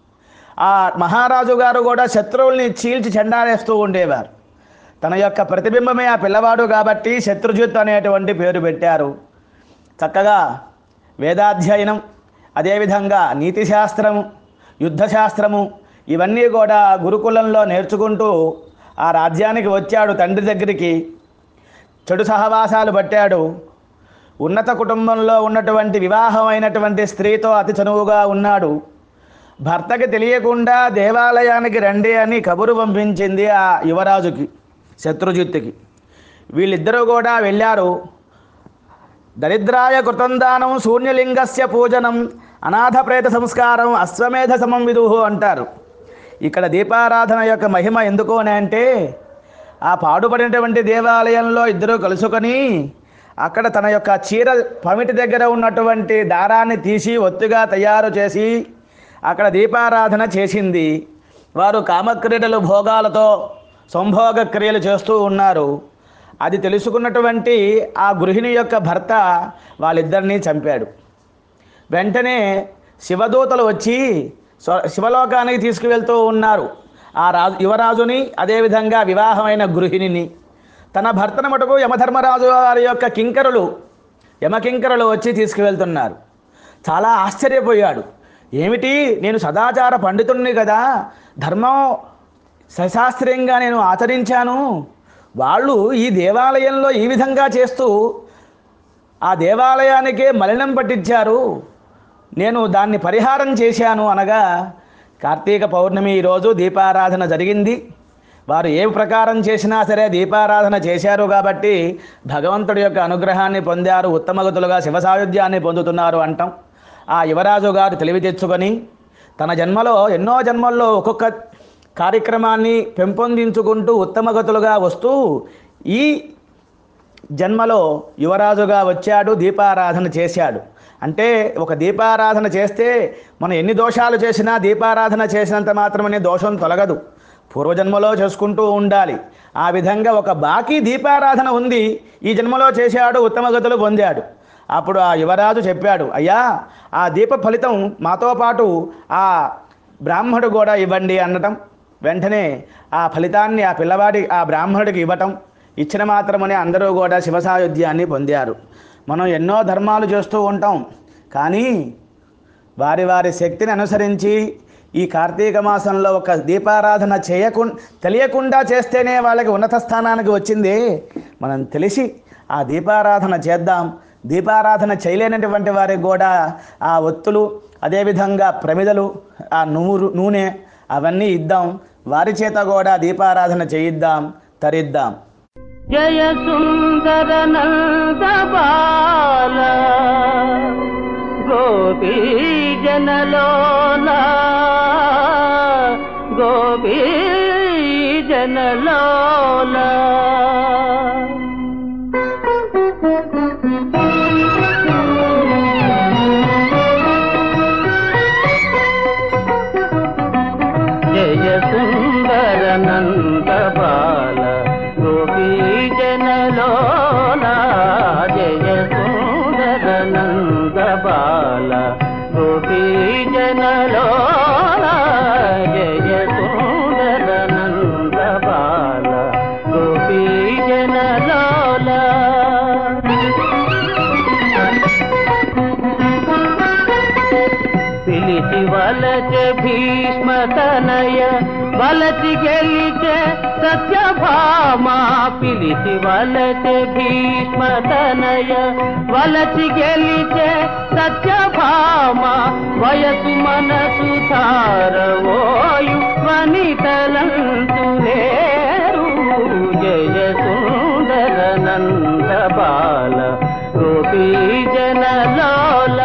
ఆ మహారాజు గారు కూడా శత్రువుల్ని చీల్చి చెండాలేస్తూ ఉండేవారు తన యొక్క ప్రతిబింబమే ఆ పిల్లవాడు కాబట్టి శత్రుజిత్ అనేటువంటి పేరు పెట్టారు చక్కగా వేదాధ్యయనం అదేవిధంగా నీతి శాస్త్రము యుద్ధశాస్త్రము ఇవన్నీ కూడా గురుకులంలో నేర్చుకుంటూ ఆ రాజ్యానికి వచ్చాడు తండ్రి దగ్గరికి చెడు సహవాసాలు పట్టాడు ఉన్నత కుటుంబంలో ఉన్నటువంటి వివాహమైనటువంటి స్త్రీతో అతి చనువుగా ఉన్నాడు భర్తకి తెలియకుండా దేవాలయానికి రండి అని కబురు పంపించింది ఆ యువరాజుకి శత్రుజిత్తుకి వీళ్ళిద్దరూ కూడా వెళ్ళారు దరిద్రాయ కృతందానం శూన్యలింగస్య పూజనం అనాథ ప్రేత సంస్కారం అశ్వమేధ సమం విదుహు అంటారు ఇక్కడ దీపారాధన యొక్క మహిమ ఎందుకు అని అంటే ఆ పాడుపడినటువంటి దేవాలయంలో ఇద్దరు కలుసుకొని అక్కడ తన యొక్క చీర పమిటి దగ్గర ఉన్నటువంటి దారాన్ని తీసి ఒత్తుగా తయారు చేసి అక్కడ దీపారాధన చేసింది వారు కామక్రీడలు భోగాలతో సంభోగ క్రియలు చేస్తూ ఉన్నారు అది తెలుసుకున్నటువంటి ఆ గృహిణి యొక్క భర్త వాళ్ళిద్దరినీ చంపాడు వెంటనే శివదూతలు వచ్చి స్వ- శివలోకానికి తీసుకువెళ్తూ ఉన్నారు ఆ రాజు యువరాజుని అదేవిధంగా వివాహమైన గృహిణిని తన భర్తను మటుకు యమధర్మరాజు వారి యొక్క కింకరులు యమకింకరులు వచ్చి తీసుకువెళ్తున్నారు చాలా ఆశ్చర్యపోయాడు ఏమిటి నేను సదాచార పండితుణ్ణి కదా ధర్మం సశాస్త్రీయంగా నేను ఆచరించాను వాళ్ళు ఈ దేవాలయంలో ఈ విధంగా చేస్తూ ఆ దేవాలయానికే మలినం పట్టించారు నేను దాన్ని పరిహారం చేశాను అనగా కార్తీక పౌర్ణమి ఈరోజు దీపారాధన జరిగింది వారు ఏ ప్రకారం చేసినా సరే దీపారాధన చేశారు కాబట్టి భగవంతుడి యొక్క అనుగ్రహాన్ని పొందారు ఉత్తమగతులుగా శివ సాయుధ్యాన్ని పొందుతున్నారు అంటాం ఆ యువరాజు గారు తెలివి తెచ్చుకొని తన జన్మలో ఎన్నో జన్మల్లో ఒక్కొక్క కార్యక్రమాన్ని పెంపొందించుకుంటూ ఉత్తమగతులుగా వస్తూ ఈ జన్మలో యువరాజుగా వచ్చాడు దీపారాధన చేశాడు అంటే ఒక దీపారాధన చేస్తే మనం ఎన్ని దోషాలు చేసినా దీపారాధన చేసినంత మాత్రమే దోషం తొలగదు పూర్వజన్మలో చేసుకుంటూ ఉండాలి ఆ విధంగా ఒక బాకీ దీపారాధన ఉంది ఈ జన్మలో చేశాడు ఉత్తమగతులు పొందాడు అప్పుడు ఆ యువరాజు చెప్పాడు అయ్యా ఆ దీప ఫలితం మాతో పాటు ఆ బ్రాహ్మడు కూడా ఇవ్వండి అనటం వెంటనే ఆ ఫలితాన్ని ఆ పిల్లవాడి ఆ బ్రాహ్మణుడికి ఇవ్వటం ఇచ్చిన మాత్రమని అందరూ కూడా శివసాయుధ్యాన్ని పొందారు మనం ఎన్నో ధర్మాలు చేస్తూ ఉంటాం కానీ వారి వారి శక్తిని అనుసరించి ఈ కార్తీక మాసంలో ఒక దీపారాధన చేయకుండా తెలియకుండా చేస్తేనే వాళ్ళకి ఉన్నత స్థానానికి వచ్చింది మనం తెలిసి ఆ దీపారాధన చేద్దాం దీపారాధన చేయలేనటువంటి వారికి కూడా ఆ ఒత్తులు అదేవిధంగా ప్రమిదలు ఆ నూరు నూనె అవన్నీ ఇద్దాం వారి చేత కూడా దీపారాధన చేయిద్దాం తరిద్దాం జయ సుందర నంద బాల గోపీ జనలోల గోపీ జనలోల జయ సుందర నంద బాల గోపీ జనలోల జయ సుందర నంద బాల గోపీ జనలోల జయ సుందర నంద బాల గోపీ జనలోల పిలిచి వలచే భీష్మ తనయ వలచి గెలిచే సత్యభామ పిలిచి వలచే భీష్మ తనయ వలచి గెలిచే సత్యభామ వయసు మనసు ధారవోయు వనితలంతు లేరు జయ సుందర నంద బాల గోపీ జనలోల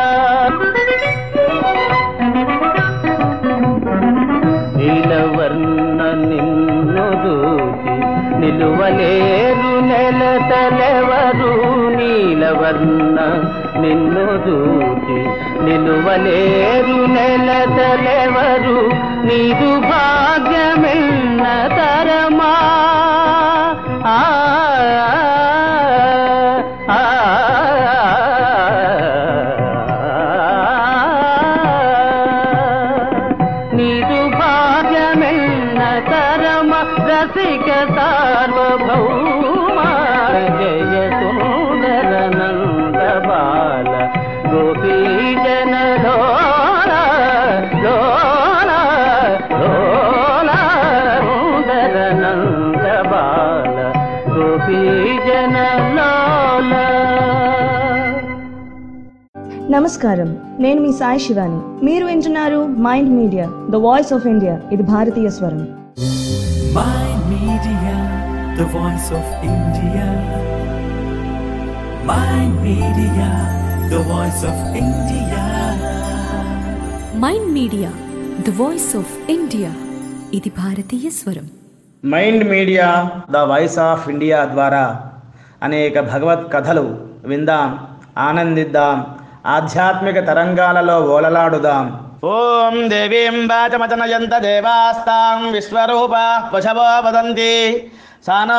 నీలవర్ణ నిన్ను దూచి నిలువలేరు నెల తలెవరు నీలవర్ణ నిన్ను దూచి నిలువలేరు నెల తలెవరు నీదు భాగ్యమెన్న తరమా ఆ ఆ, నీదు భాగ్యమెన్న తరమ రసిక సార్వభౌమ జయ సుందర నంద బాల గోపీ జన లోల లోల లోల సుందర నంద బాల గోపీ జన లోల నమస్కారం నేను మీ సాయి శివాని మీరు వింటున్నారు Mind media the voice of India ఇది భారతీయ స్వరం Mind Media, the voice of India. Mind Media, the voice of India. Mind media the voice of India ఇది భారతీయ స్వరం mind media the voice of India ద్వారా అనేక భగవత్ కథలు విందాం ఆనందిద్దాం ఆధ్యాత్మిక తరంగాలలో ఓలలాడుదాం ఓం దేవీం వాచమచనయంత దేవాస్తాం విశ్వరూప పశవో వదంతి సానో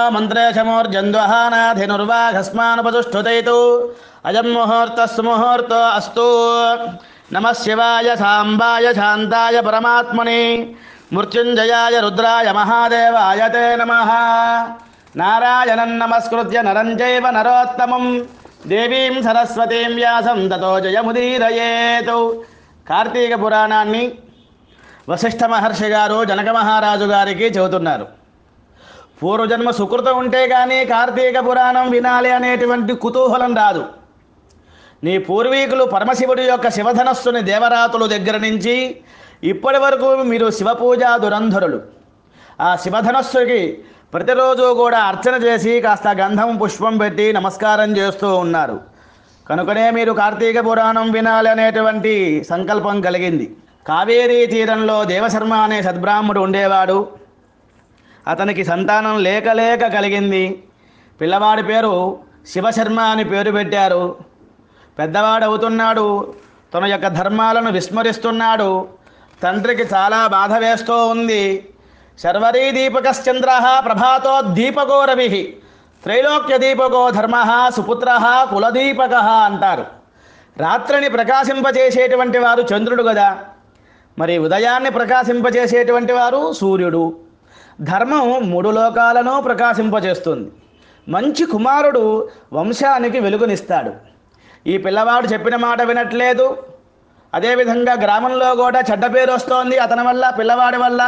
మంత్రేశమూర్జంద్వహానాధినుర్వాఘస్మానుపదుష్ఠుతైతు అయం ముహూర్తస్సు ముహూర్తో అస్తు నమ శివాయ సాంబాయ శాంతాయ పరమాత్మని మృత్యుంజయాయ రుద్రాయ మహాదేవాయ తే నమ నారాయణం నమస్కృత్య నరం చైవ నరోత్తమం దేవీం సరస్వతీం వ్యాసం తతో జయముదీరయేతు కార్తీక పురాణాన్ని వశిష్ఠ మహర్షి గారు జనక మహారాజు గారికి చెబుతున్నారు పూర్వజన్మ సుకృతం ఉంటే కానీ కార్తీక పురాణం వినాలి అనేటువంటి కుతూహలం రాదు నీ పూర్వీకులు పరమశివుడి యొక్క శివధనస్సుని దేవరాతుల దగ్గర నుంచి ఇప్పటి వరకు మీరు శివపూజా దురంధరులు ఆ శివధనస్సుకి ప్రతిరోజు కూడా అర్చన చేసి కాస్త గంధం పుష్పం పెట్టి నమస్కారం చేస్తూ ఉన్నారు కనుకనే మీరు కార్తీక పురాణం వినాలి అనేటువంటి సంకల్పం కలిగింది కావేరీ తీరంలో దేవశర్మ అనే సద్బ్రాహ్మడు ఉండేవాడు అతనికి సంతానం లేక లేక కలిగింది పిల్లవాడి పేరు శివశర్మ అని పేరు పెట్టారు పెద్దవాడు అవుతున్నాడు తన యొక్క ధర్మాలను విస్మరిస్తున్నాడు తండ్రికి చాలా బాధ వేస్తూ ఉంది శర్వరీ దీపకశ్చంద్ర ప్రభాతో దీపకో రవి త్రైలోక్య దీపకో ధర్మ సుపుత్ర కులదీపక అంటారు రాత్రిని ప్రకాశింపజేసేటువంటి వారు చంద్రుడు కదా మరి ఉదయాన్ని ప్రకాశింపజేసేటువంటి వారు సూర్యుడు ధర్మం మూడు లోకాలను ప్రకాశింపజేస్తుంది మంచి కుమారుడు వంశానికి వెలుగునిస్తాడు ఈ పిల్లవాడు చెప్పిన మాట వినట్లేదు అదేవిధంగా గ్రామంలో కూడా చెడ్డ పేరు వస్తోంది అతని వల్ల పిల్లవాడి వల్ల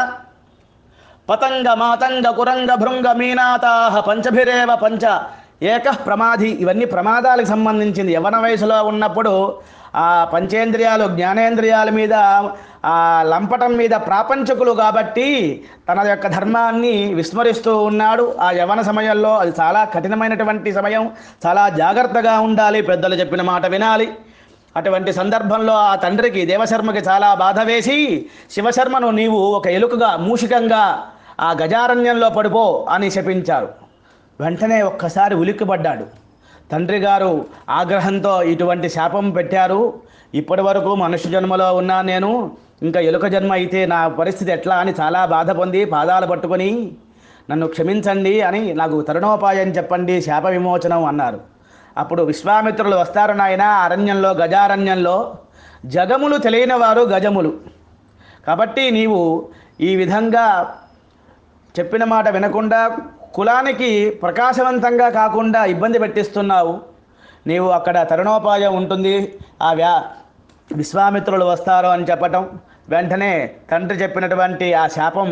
పతంగ మాతంగ కురంగ భృంగ మీనాతాహ పంచభిరేవ పంచ ఏక ప్రమాధి ఇవన్నీ ప్రమాదాలకు సంబంధించింది యవన వయసులో ఉన్నప్పుడు ఆ పంచేంద్రియాలు జ్ఞానేంద్రియాల మీద ఆ లంపటం మీద ప్రాపంచకులు కాబట్టి తన యొక్క ధర్మాన్ని విస్మరిస్తూ ఉన్నాడు ఆ యవన సమయంలో అది చాలా కఠినమైనటువంటి సమయం చాలా జాగ్రత్తగా ఉండాలి పెద్దలు చెప్పిన మాట వినాలి అటువంటి సందర్భంలో ఆ తండ్రికి దేవశర్మకి చాలా బాధ వేసి శివశర్మను నీవు ఒక ఎలుకగా మూషికంగా ఆ గజారణ్యంలో పడిపో అని శపించారు వెంటనే ఒక్కసారి ఉలిక్కిపడ్డాడు తండ్రి గారు ఆగ్రహంతో ఇటువంటి శాపం పెట్టారు ఇప్పటి వరకు మనుష్య జన్మలో ఉన్నా నేను ఇంకా ఎలుక జన్మ అయితే నా పరిస్థితి ఎట్లా అని చాలా బాధ పొంది పాదాలు పట్టుకొని నన్ను క్షమించండి అని నాకు తరుణోపాయం చెప్పండి శాప విమోచనం అన్నారు అప్పుడు విశ్వామిత్రులు వస్తారు నాయన అరణ్యంలో గజారణ్యంలో జగములు తెలియని వారు గజములు కాబట్టి నీవు ఈ విధంగా చెప్పిన మాట వినకుండా కులానికి ప్రకాశవంతంగా కాకుండా ఇబ్బంది పెట్టిస్తున్నావు నీవు అక్కడ తరుణోపాయం ఉంటుంది ఆ వ్యా విశ్వామిత్రులు వస్తారు అని చెప్పటం వెంటనే తండ్రి చెప్పినటువంటి ఆ శాపం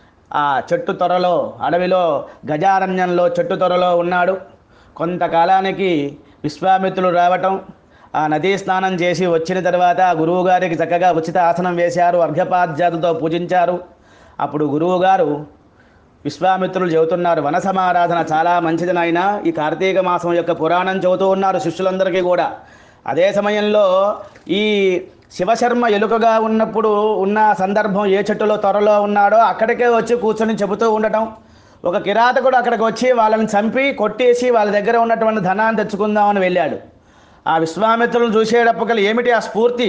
ఆ చెట్టు త్వరలో అడవిలో గజారణ్యంలో చెట్టు త్వరలో ఉన్నాడు కొంతకాలానికి విశ్వామిత్రులు రావటం ఆ నదీ స్నానం చేసి వచ్చిన తర్వాత గురువు గారికి చక్కగా ఉచిత ఆసనం వేశారు అర్ఘ్యపాద్యాలతో పూజించారు అప్పుడు గురువుగారు విశ్వామిత్రులు చెబుతున్నారు వన సమారాధన చాలా మంచిది నాయన ఈ కార్తీక మాసం యొక్క పురాణం చెబుతూ ఉన్నారు శిష్యులందరికీ కూడా అదే సమయంలో ఈ శివశర్మ ఎలుకగా ఉన్నప్పుడు ఉన్న సందర్భం ఏ చెట్టులో త్వరలో ఉన్నాడో అక్కడికే వచ్చి కూర్చొని చెబుతూ ఉండటం ఒక కిరాతకుడు అక్కడికి వచ్చి వాళ్ళని చంపి కొట్టేసి వాళ్ళ దగ్గర ఉన్నటువంటి ధనాన్ని తెచ్చుకుందామని వెళ్ళాడు ఆ విశ్వామిత్రులను చూసేటప్పకల్లా ఏమిటి ఆ స్ఫూర్తి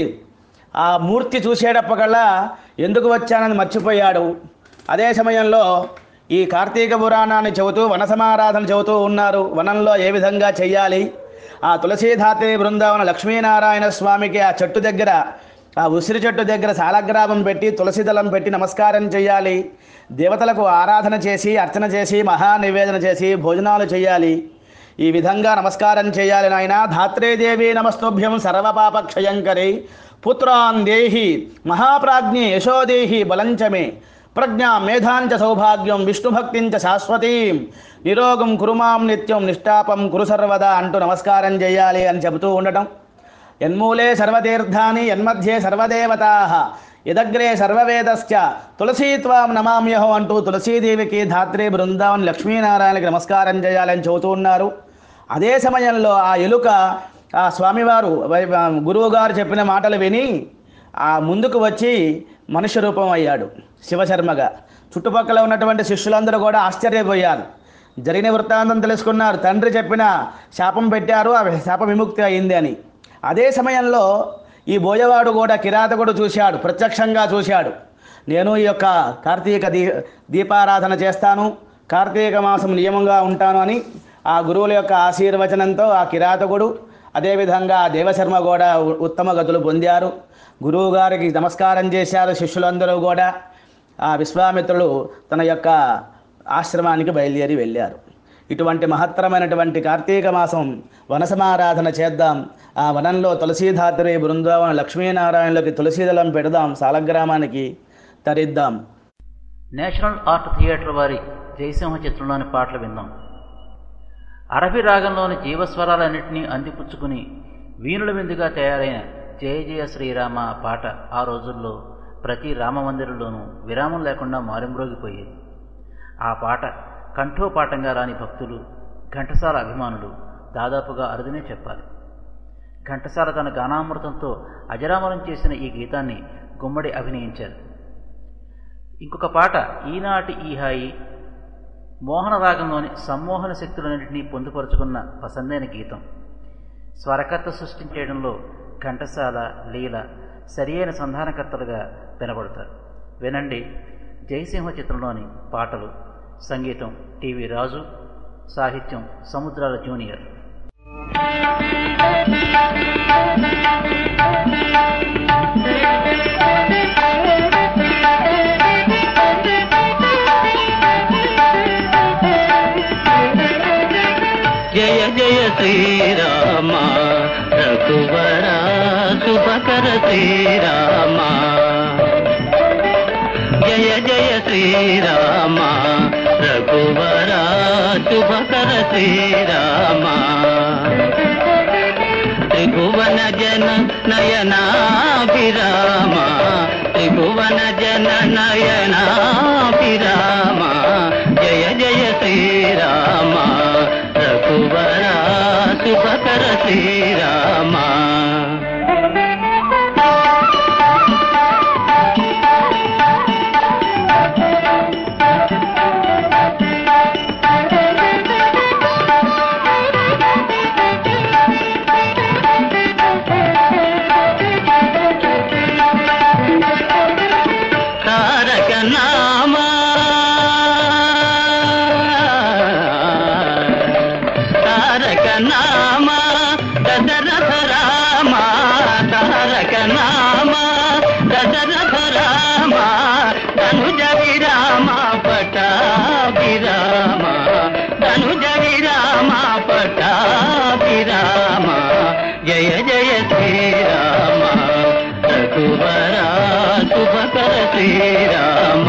ఆ మూర్తి చూసేటప్పకల్లా ఎందుకు వచ్చానని మర్చిపోయాడు అదే సమయంలో ఈ కార్తీక పురాణాన్ని చెబుతూ వన సమారాధన చెబుతూ ఉన్నారు వనంలో ఏ విధంగా చెయ్యాలి ఆ తులసీధాత్రి బృందావన లక్ష్మీనారాయణ స్వామికి ఆ చెట్టు దగ్గర ఆ ఉసిరి చెట్టు దగ్గర సాలగ్రామం పెట్టి తులసి దళం పెట్టి నమస్కారం చేయాలి దేవతలకు ఆరాధన చేసి అర్చన చేసి మహా నివేదన చేసి భోజనాలు చేయాలి ఈ విధంగా నమస్కారం చేయాలి నాయన ధాత్రేదేవి నమస్తుభ్యం సర్వపాపక్షయంకరి పుత్రాన్ దేహి మహాప్రాజ్ఞి యశోదేహి బలంచమే ప్రజ్ఞా మేధాంచ సౌభాగ్యం విష్ణుభక్తించ శాశ్వతీం నిరోగం కురుమాం నిత్యం నిష్టాపం కురు సర్వదా అంటూ నమస్కారం చేయాలి అని చెబుతూ ఉండటం యన్మూలే సర్వతీర్థాని యన్మధ్యే సర్వదేవతా యదగ్రే సర్వవేదశ్చ తులసీత్వాం నమామ్యహో అంటూ తులసీదేవికి ధాత్రి బృందావన్ లక్ష్మీనారాయణకి నమస్కారం చేయాలని చెబుతూ ఉన్నారు అదే సమయంలో ఆ ఎలుక ఆ స్వామివారు వై- గురువు గారు చెప్పిన మాటలు విని ఆ ముందుకు వచ్చి మనుష్య రూపం అయ్యాడు శివశర్మగా చుట్టుపక్కల ఉన్నటువంటి శిష్యులందరూ కూడా ఆశ్చర్యపోయారు జరిగిన వృత్తాంతం తెలుసుకున్నారు తండ్రి చెప్పిన శాపం పెట్టారు ఆ శాప విముక్తి అయింది అని అదే సమయంలో ఈ బోయవాడు కూడా కిరాతకుడు చూశాడు ప్రత్యక్షంగా చూశాడు నేను ఈ యొక్క కార్తీక దీ దీపారాధన చేస్తాను కార్తీక మాసం నియమంగా ఉంటాను అని ఆ గురువుల యొక్క ఆశీర్వచనంతో ఆ కిరాతకుడు అదేవిధంగా ఆ దేవశర్మ కూడా ఉ- ఉత్తమ గతులు పొందారు గురువు గారికి నమస్కారం చేశారు శిష్యులందరూ కూడా ఆ విశ్వామిత్రులు తన యొక్క ఆశ్రమానికి బయలుదేరి వెళ్ళారు ఇటువంటి మహత్తరమైనటువంటి కార్తీక మాసం వనసమారాధన చేద్దాం ఆ వనంలో తులసీధాత్రి బృందావన లక్ష్మీనారాయణలకి తులసీదళం పెడదాం సాలగ్రామానికి తరిద్దాం నేషనల్ ఆర్ట్ థియేటర్ వారి జయసింహ చిత్రంలోని పాటలు విందాం అరబి రాగంలోని జీవస్వరాలన్నింటినీ అందిపుచ్చుకుని వీణుల విందుగా తయారైన జయ జయ శ్రీరామ పాట ఆ రోజుల్లో ప్రతి రామమందిరంలోనూ విరామం లేకుండా మారుమ్రోగిపోయేది ఆ పాట కంఠోపాఠంగా రాని భక్తులు ఘంటసాల అభిమానులు దాదాపుగా అరుదనే చెప్పాలి ఘంటసాల తన గానామృతంతో అజరామరం చేసిన ఈ గీతాన్ని గుమ్మడి అభినయించారు ఇంకొక పాట ఈనాటి ఈ హాయి మోహన రాగంలోని సమ్మోహన శక్తులన్నింటినీ పొందుపరుచుకున్న పసందైన గీతం స్వరకర్త సృష్టించడంలో ఘంటసాల లీల సరియైన సంధానకర్తలుగా వినబడతారు వినండి జయసింహ చిత్రంలోని పాటలు సంగీతం టివి రాజు సాహిత్యం సముద్రాల జూనియర్ జయ జయ శ్రీరామ రఘువర శుభకర శ్రీరామ జయ జయ శ్రీరామ రఘువర శుభకర శ్రీరామ త్రిభువన జన నయనాభిరామ త్రిభువన జన నయనాభిరామ జయ జయ శ్రీరామ రఘువర శుభకర శ్రీరామ తారక నామా తారక నామా దశరథ రామ తారక నామా దశరథ రామ ధనుజ విరామ పటాభిరామ ధనుజ విరామ పటాభిరామ జయ జయ శ్రీరామ రఘువర శుభకర శ్రీరామ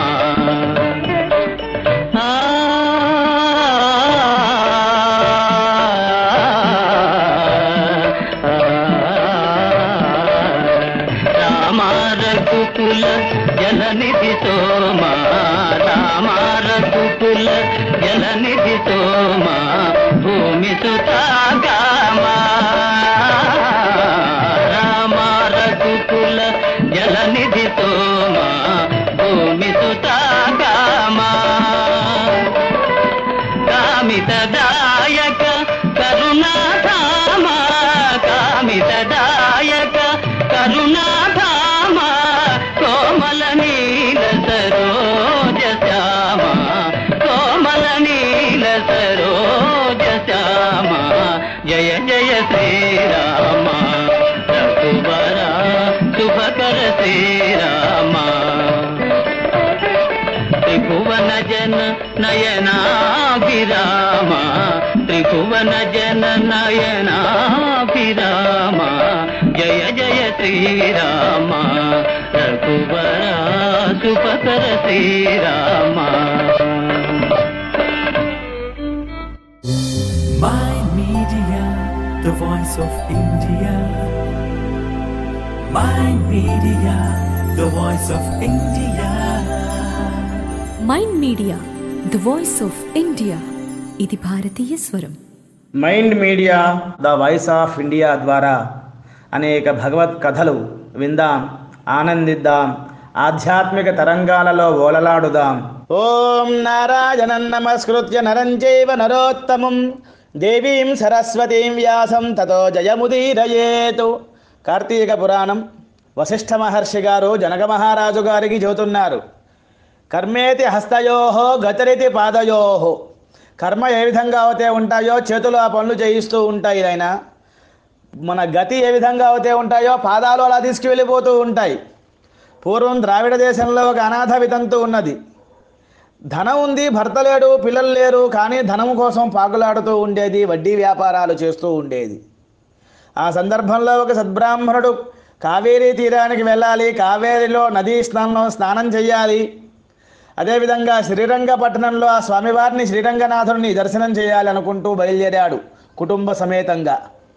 ఆ రామారఘుకుల జలనిధి సోమ రామారఘుకుల జలనిధి సోమ భూమి సుతాగామ రామారఘుకుల జలనిధి సోమ భూమి సుతాగామ కామితదాయక కరుణాధామ కామితదాయక కరుణాధామ కోమల నీల సరోజ శ్యామ కోమల నీల సరోజ శ్యామ జయ జయ శ్రీరామ రఘువర శుభకర శ్రీరామ త్రిభువన జన నయనాభిరామ త్రిభువన జన నయనాభిరామ జయ జయ శ్రీరామ రఘువర శుభకర Srirama My Media, the voice of India. My Media, the voice of India. Mind media the voice of India ఇది భారతీయ స్వరం mind media the voice of India ద్వారా అనేక భగవత్ కథలు విందాం ఆనందిద్దాం ఆధ్యాత్మిక తరంగాలలో ఓలలాడుదాం ఓం నారాయణం నమస్కృత్య నరం చైవ నరోత్తమం దేవీం సరస్వతీం వ్యాసం తతో జయముదీరయేతు కార్తీక పురాణం వశిష్ఠ మహర్షి గారు జనక మహారాజు గారికి చెబుతున్నారు కర్మేతి హస్తయోహో గతరితి పాదయోహో కర్మ ఏ విధంగా అయితే ఉంటాయో చేతులు ఆ పనులు చేయిస్తూ ఉంటాయి ఆయన మన గతి ఏ విధంగా అయితే ఉంటాయో పాదాలు అలా తీసుకువెళ్ళిపోతూ ఉంటాయి పూర్వం ద్రావిడ దేశంలో ఒక అనాథ వితంతు ఉన్నది ధనం ఉంది భర్త లేడు పిల్లలు లేరు కానీ ధనం కోసం పాకులాడుతూ ఉండేది వడ్డీ వ్యాపారాలు చేస్తూ ఉండేది ఆ సందర్భంలో ఒక సద్బ్రాహ్మణుడు కావేరీ తీరానికి వెళ్ళాలి కావేరిలో నదీ స్నానం స్నానం చేయాలి అదేవిధంగా శ్రీరంగపట్టణంలో ఆ స్వామివారిని శ్రీరంగనాథుడిని దర్శనం చేయాలి అనుకుంటూ బయలుదేరాడు కుటుంబ సమేతంగా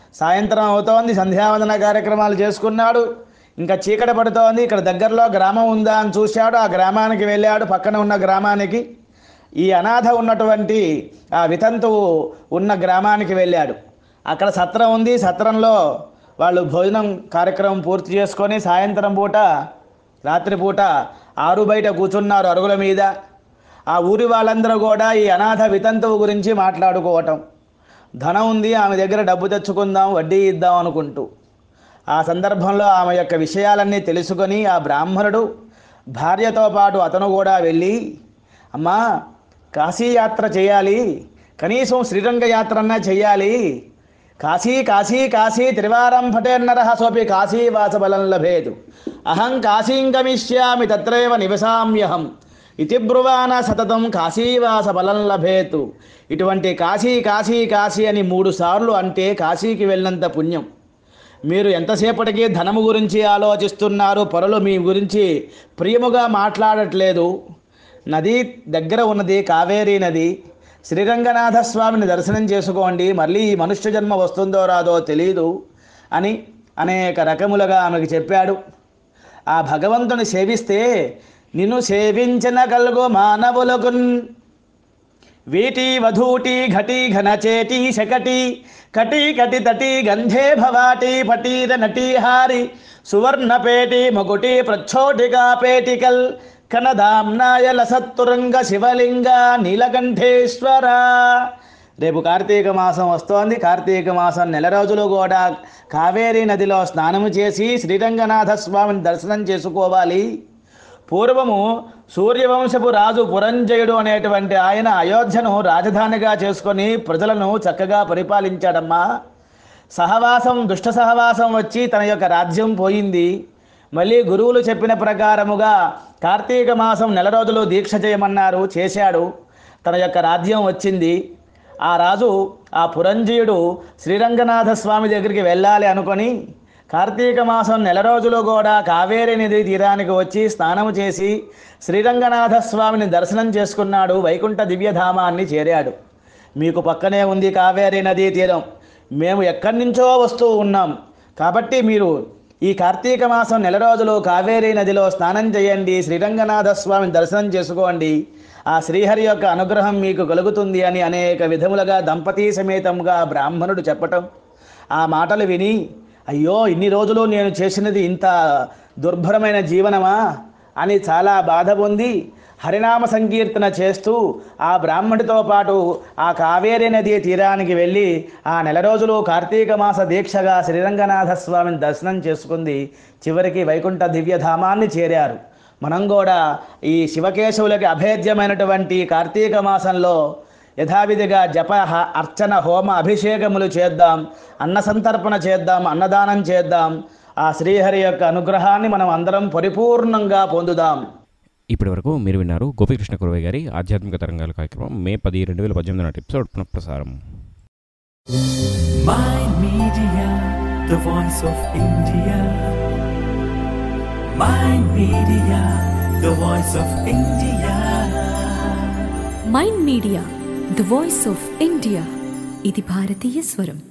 సాయంత్రం అవుతోంది సంధ్యావందన కార్యక్రమాలు చేసుకున్నాడు ఇంకా చీకటి పడుతోంది ఇక్కడ దగ్గరలో గ్రామం ఉందా అని చూశాడు ఆ గ్రామానికి వెళ్ళాడు పక్కన ఉన్న గ్రామానికి ఈ అనాథ ఉన్నటువంటి ఆ వితంతువు ఉన్న గ్రామానికి వెళ్ళాడు అక్కడ సత్రం ఉంది సత్రంలో వాళ్ళు భోజనం కార్యక్రమం పూర్తి చేసుకొని సాయంత్రం పూట రాత్రిపూట ఆరు బయట కూర్చున్నారు అరుగుల మీద ఆ ఊరి వాళ్ళందరూ కూడా ఈ అనాథ వితంతువు గురించి మాట్లాడుకోవటం ధనం ఉంది ఆమె దగ్గర డబ్బు తెచ్చుకుందాం వడ్డీ ఇద్దాం అనుకుంటూ ఆ సందర్భంలో ఆమె యొక్క విషయాలన్నీ తెలుసుకొని ఆ బ్రాహ్మణుడు భార్యతో పాటు అతను కూడా వెళ్ళి అమ్మా కాశీ యాత్ర చేయాలి కనీసం శ్రీరంగ యాత్రన్నా చేయాలి కాశీ కాశీ కాశీ త్రివారం ఫటేర్నర సోపి కాశీవాసబలం లభేదు అహం కాశీం గమిష్యామి తత్రైవ నివసామ్యహం ఇతి బ్రువాన సతతం కాశీవాస బలం లభేతు ఇటువంటి కాశీ కాశీ కాశీ అని మూడు సార్లు అంటే కాశీకి వెళ్ళినంత పుణ్యం మీరు ఎంతసేపటికి ధనము గురించి ఆలోచిస్తున్నారు పరులు మీ గురించి ప్రియముగా మాట్లాడట్లేదు నది దగ్గర ఉన్నది కావేరీ నది శ్రీరంగనాథ స్వామిని దర్శనం చేసుకోండి మళ్ళీ ఈ మనుష్య జన్మ వస్తుందో రాదో తెలియదు అని అనేక రకములుగా ఆమెకు చెప్పాడు ఆ భగవంతుని సేవిస్తే నిన్ను సేవించిన కలుగు మానవులకు వీటి వధూటి ఘటి ఘనచేటి శకటి కటి కటి తటి గంధే భవాటి పటీర నటీహారి సువర్ణపేటి మొగుటి ప్రచ్చోటిగా పేటికల్ కనదాంనాయ లసత్తురంగ శివలింగ నీలకంఠేశ్వర రేపు కార్తీక మాసం వస్తోంది కార్తీక మాసం నెల రోజులు కూడా కావేరీ నదిలో స్నానము చేసి శ్రీరంగనాథ స్వామిని దర్శనం చేసుకోవాలి పూర్వము సూర్యవంశపు రాజు పురంజయుడు అనేటువంటి ఆయన అయోధ్యను రాజధానిగా చేసుకొని ప్రజలను చక్కగా పరిపాలించాడమ్మా సహవాసం దుష్ట సహవాసం వచ్చి తన యొక్క రాజ్యం పోయింది మళ్ళీ గురువులు చెప్పిన ప్రకారముగా కార్తీక మాసం నెల రోజులు దీక్ష చేయమన్నారు చేశాడు తన యొక్క రాజ్యం వచ్చింది ఆ రాజు ఆ పురంజయుడు శ్రీరంగనాథ స్వామి దగ్గరికి వెళ్ళాలి అనుకొని కార్తీక మాసం నెల రోజులు కూడా కావేరీ నది తీరానికి వచ్చి స్నానం చేసి శ్రీరంగనాథ స్వామిని దర్శనం చేసుకున్నాడు వైకుంఠ దివ్యధామాన్ని చేరాడు మీకు పక్కనే ఉంది కావేరీ నదీ తీరం మేము ఎక్కడి నుంచో వస్తూ ఉన్నాం కాబట్టి మీరు ఈ కార్తీక మాసం నెల రోజులు కావేరీ నదిలో స్నానం చేయండి శ్రీరంగనాథ స్వామిని దర్శనం చేసుకోండి ఆ శ్రీహరి యొక్క అనుగ్రహం మీకు కలుగుతుంది అని అనేక విధములుగా దంపతీ సమేతంగా బ్రాహ్మణుడు చెప్పటం ఆ మాటలు విని అయ్యో ఇన్ని రోజులు నేను చేసినది ఇంత దుర్భరమైన జీవనమా అని చాలా బాధ పొంది హరినామ సంకీర్తన చేస్తూ ఆ బ్రాహ్మణితో పాటు ఆ కావేరీ నది తీరానికి వెళ్ళి ఆ నెల రోజులు కార్తీక మాస దీక్షగా శ్రీరంగనాథ స్వామిని దర్శనం చేసుకుంది చివరికి వైకుంఠ దివ్యధామాన్ని చేరారు మనం కూడా ఈ శివకేశవులకి అభేద్యమైనటువంటి కార్తీక మాసంలో యథావిధిగా జప హ- అర్చన హోమ అభిషేకములు చేద్దాం అన్న సంతర్పణ చేద్దాం అన్నదానం చేద్దాం ఆ శ్రీహరి యొక్క అనుగ్రహాన్ని మనం అందరం పరిపూర్ణంగా పొందుదాం ఇప్పటి వరకు మీరు విన్నారు గోపీకృష్ణ కురవయ్య గారి ఆధ్యాత్మిక తరంగాల కార్యక్రమం మే పది రెండు వేల పద్దెనిమిది నాటి ఎపిసోడ్ పునఃప్రసారం Mind Media, the voice of India. Mind Media, the voice of India. Mind media the voice of India ఇది భారతీయ స్వరం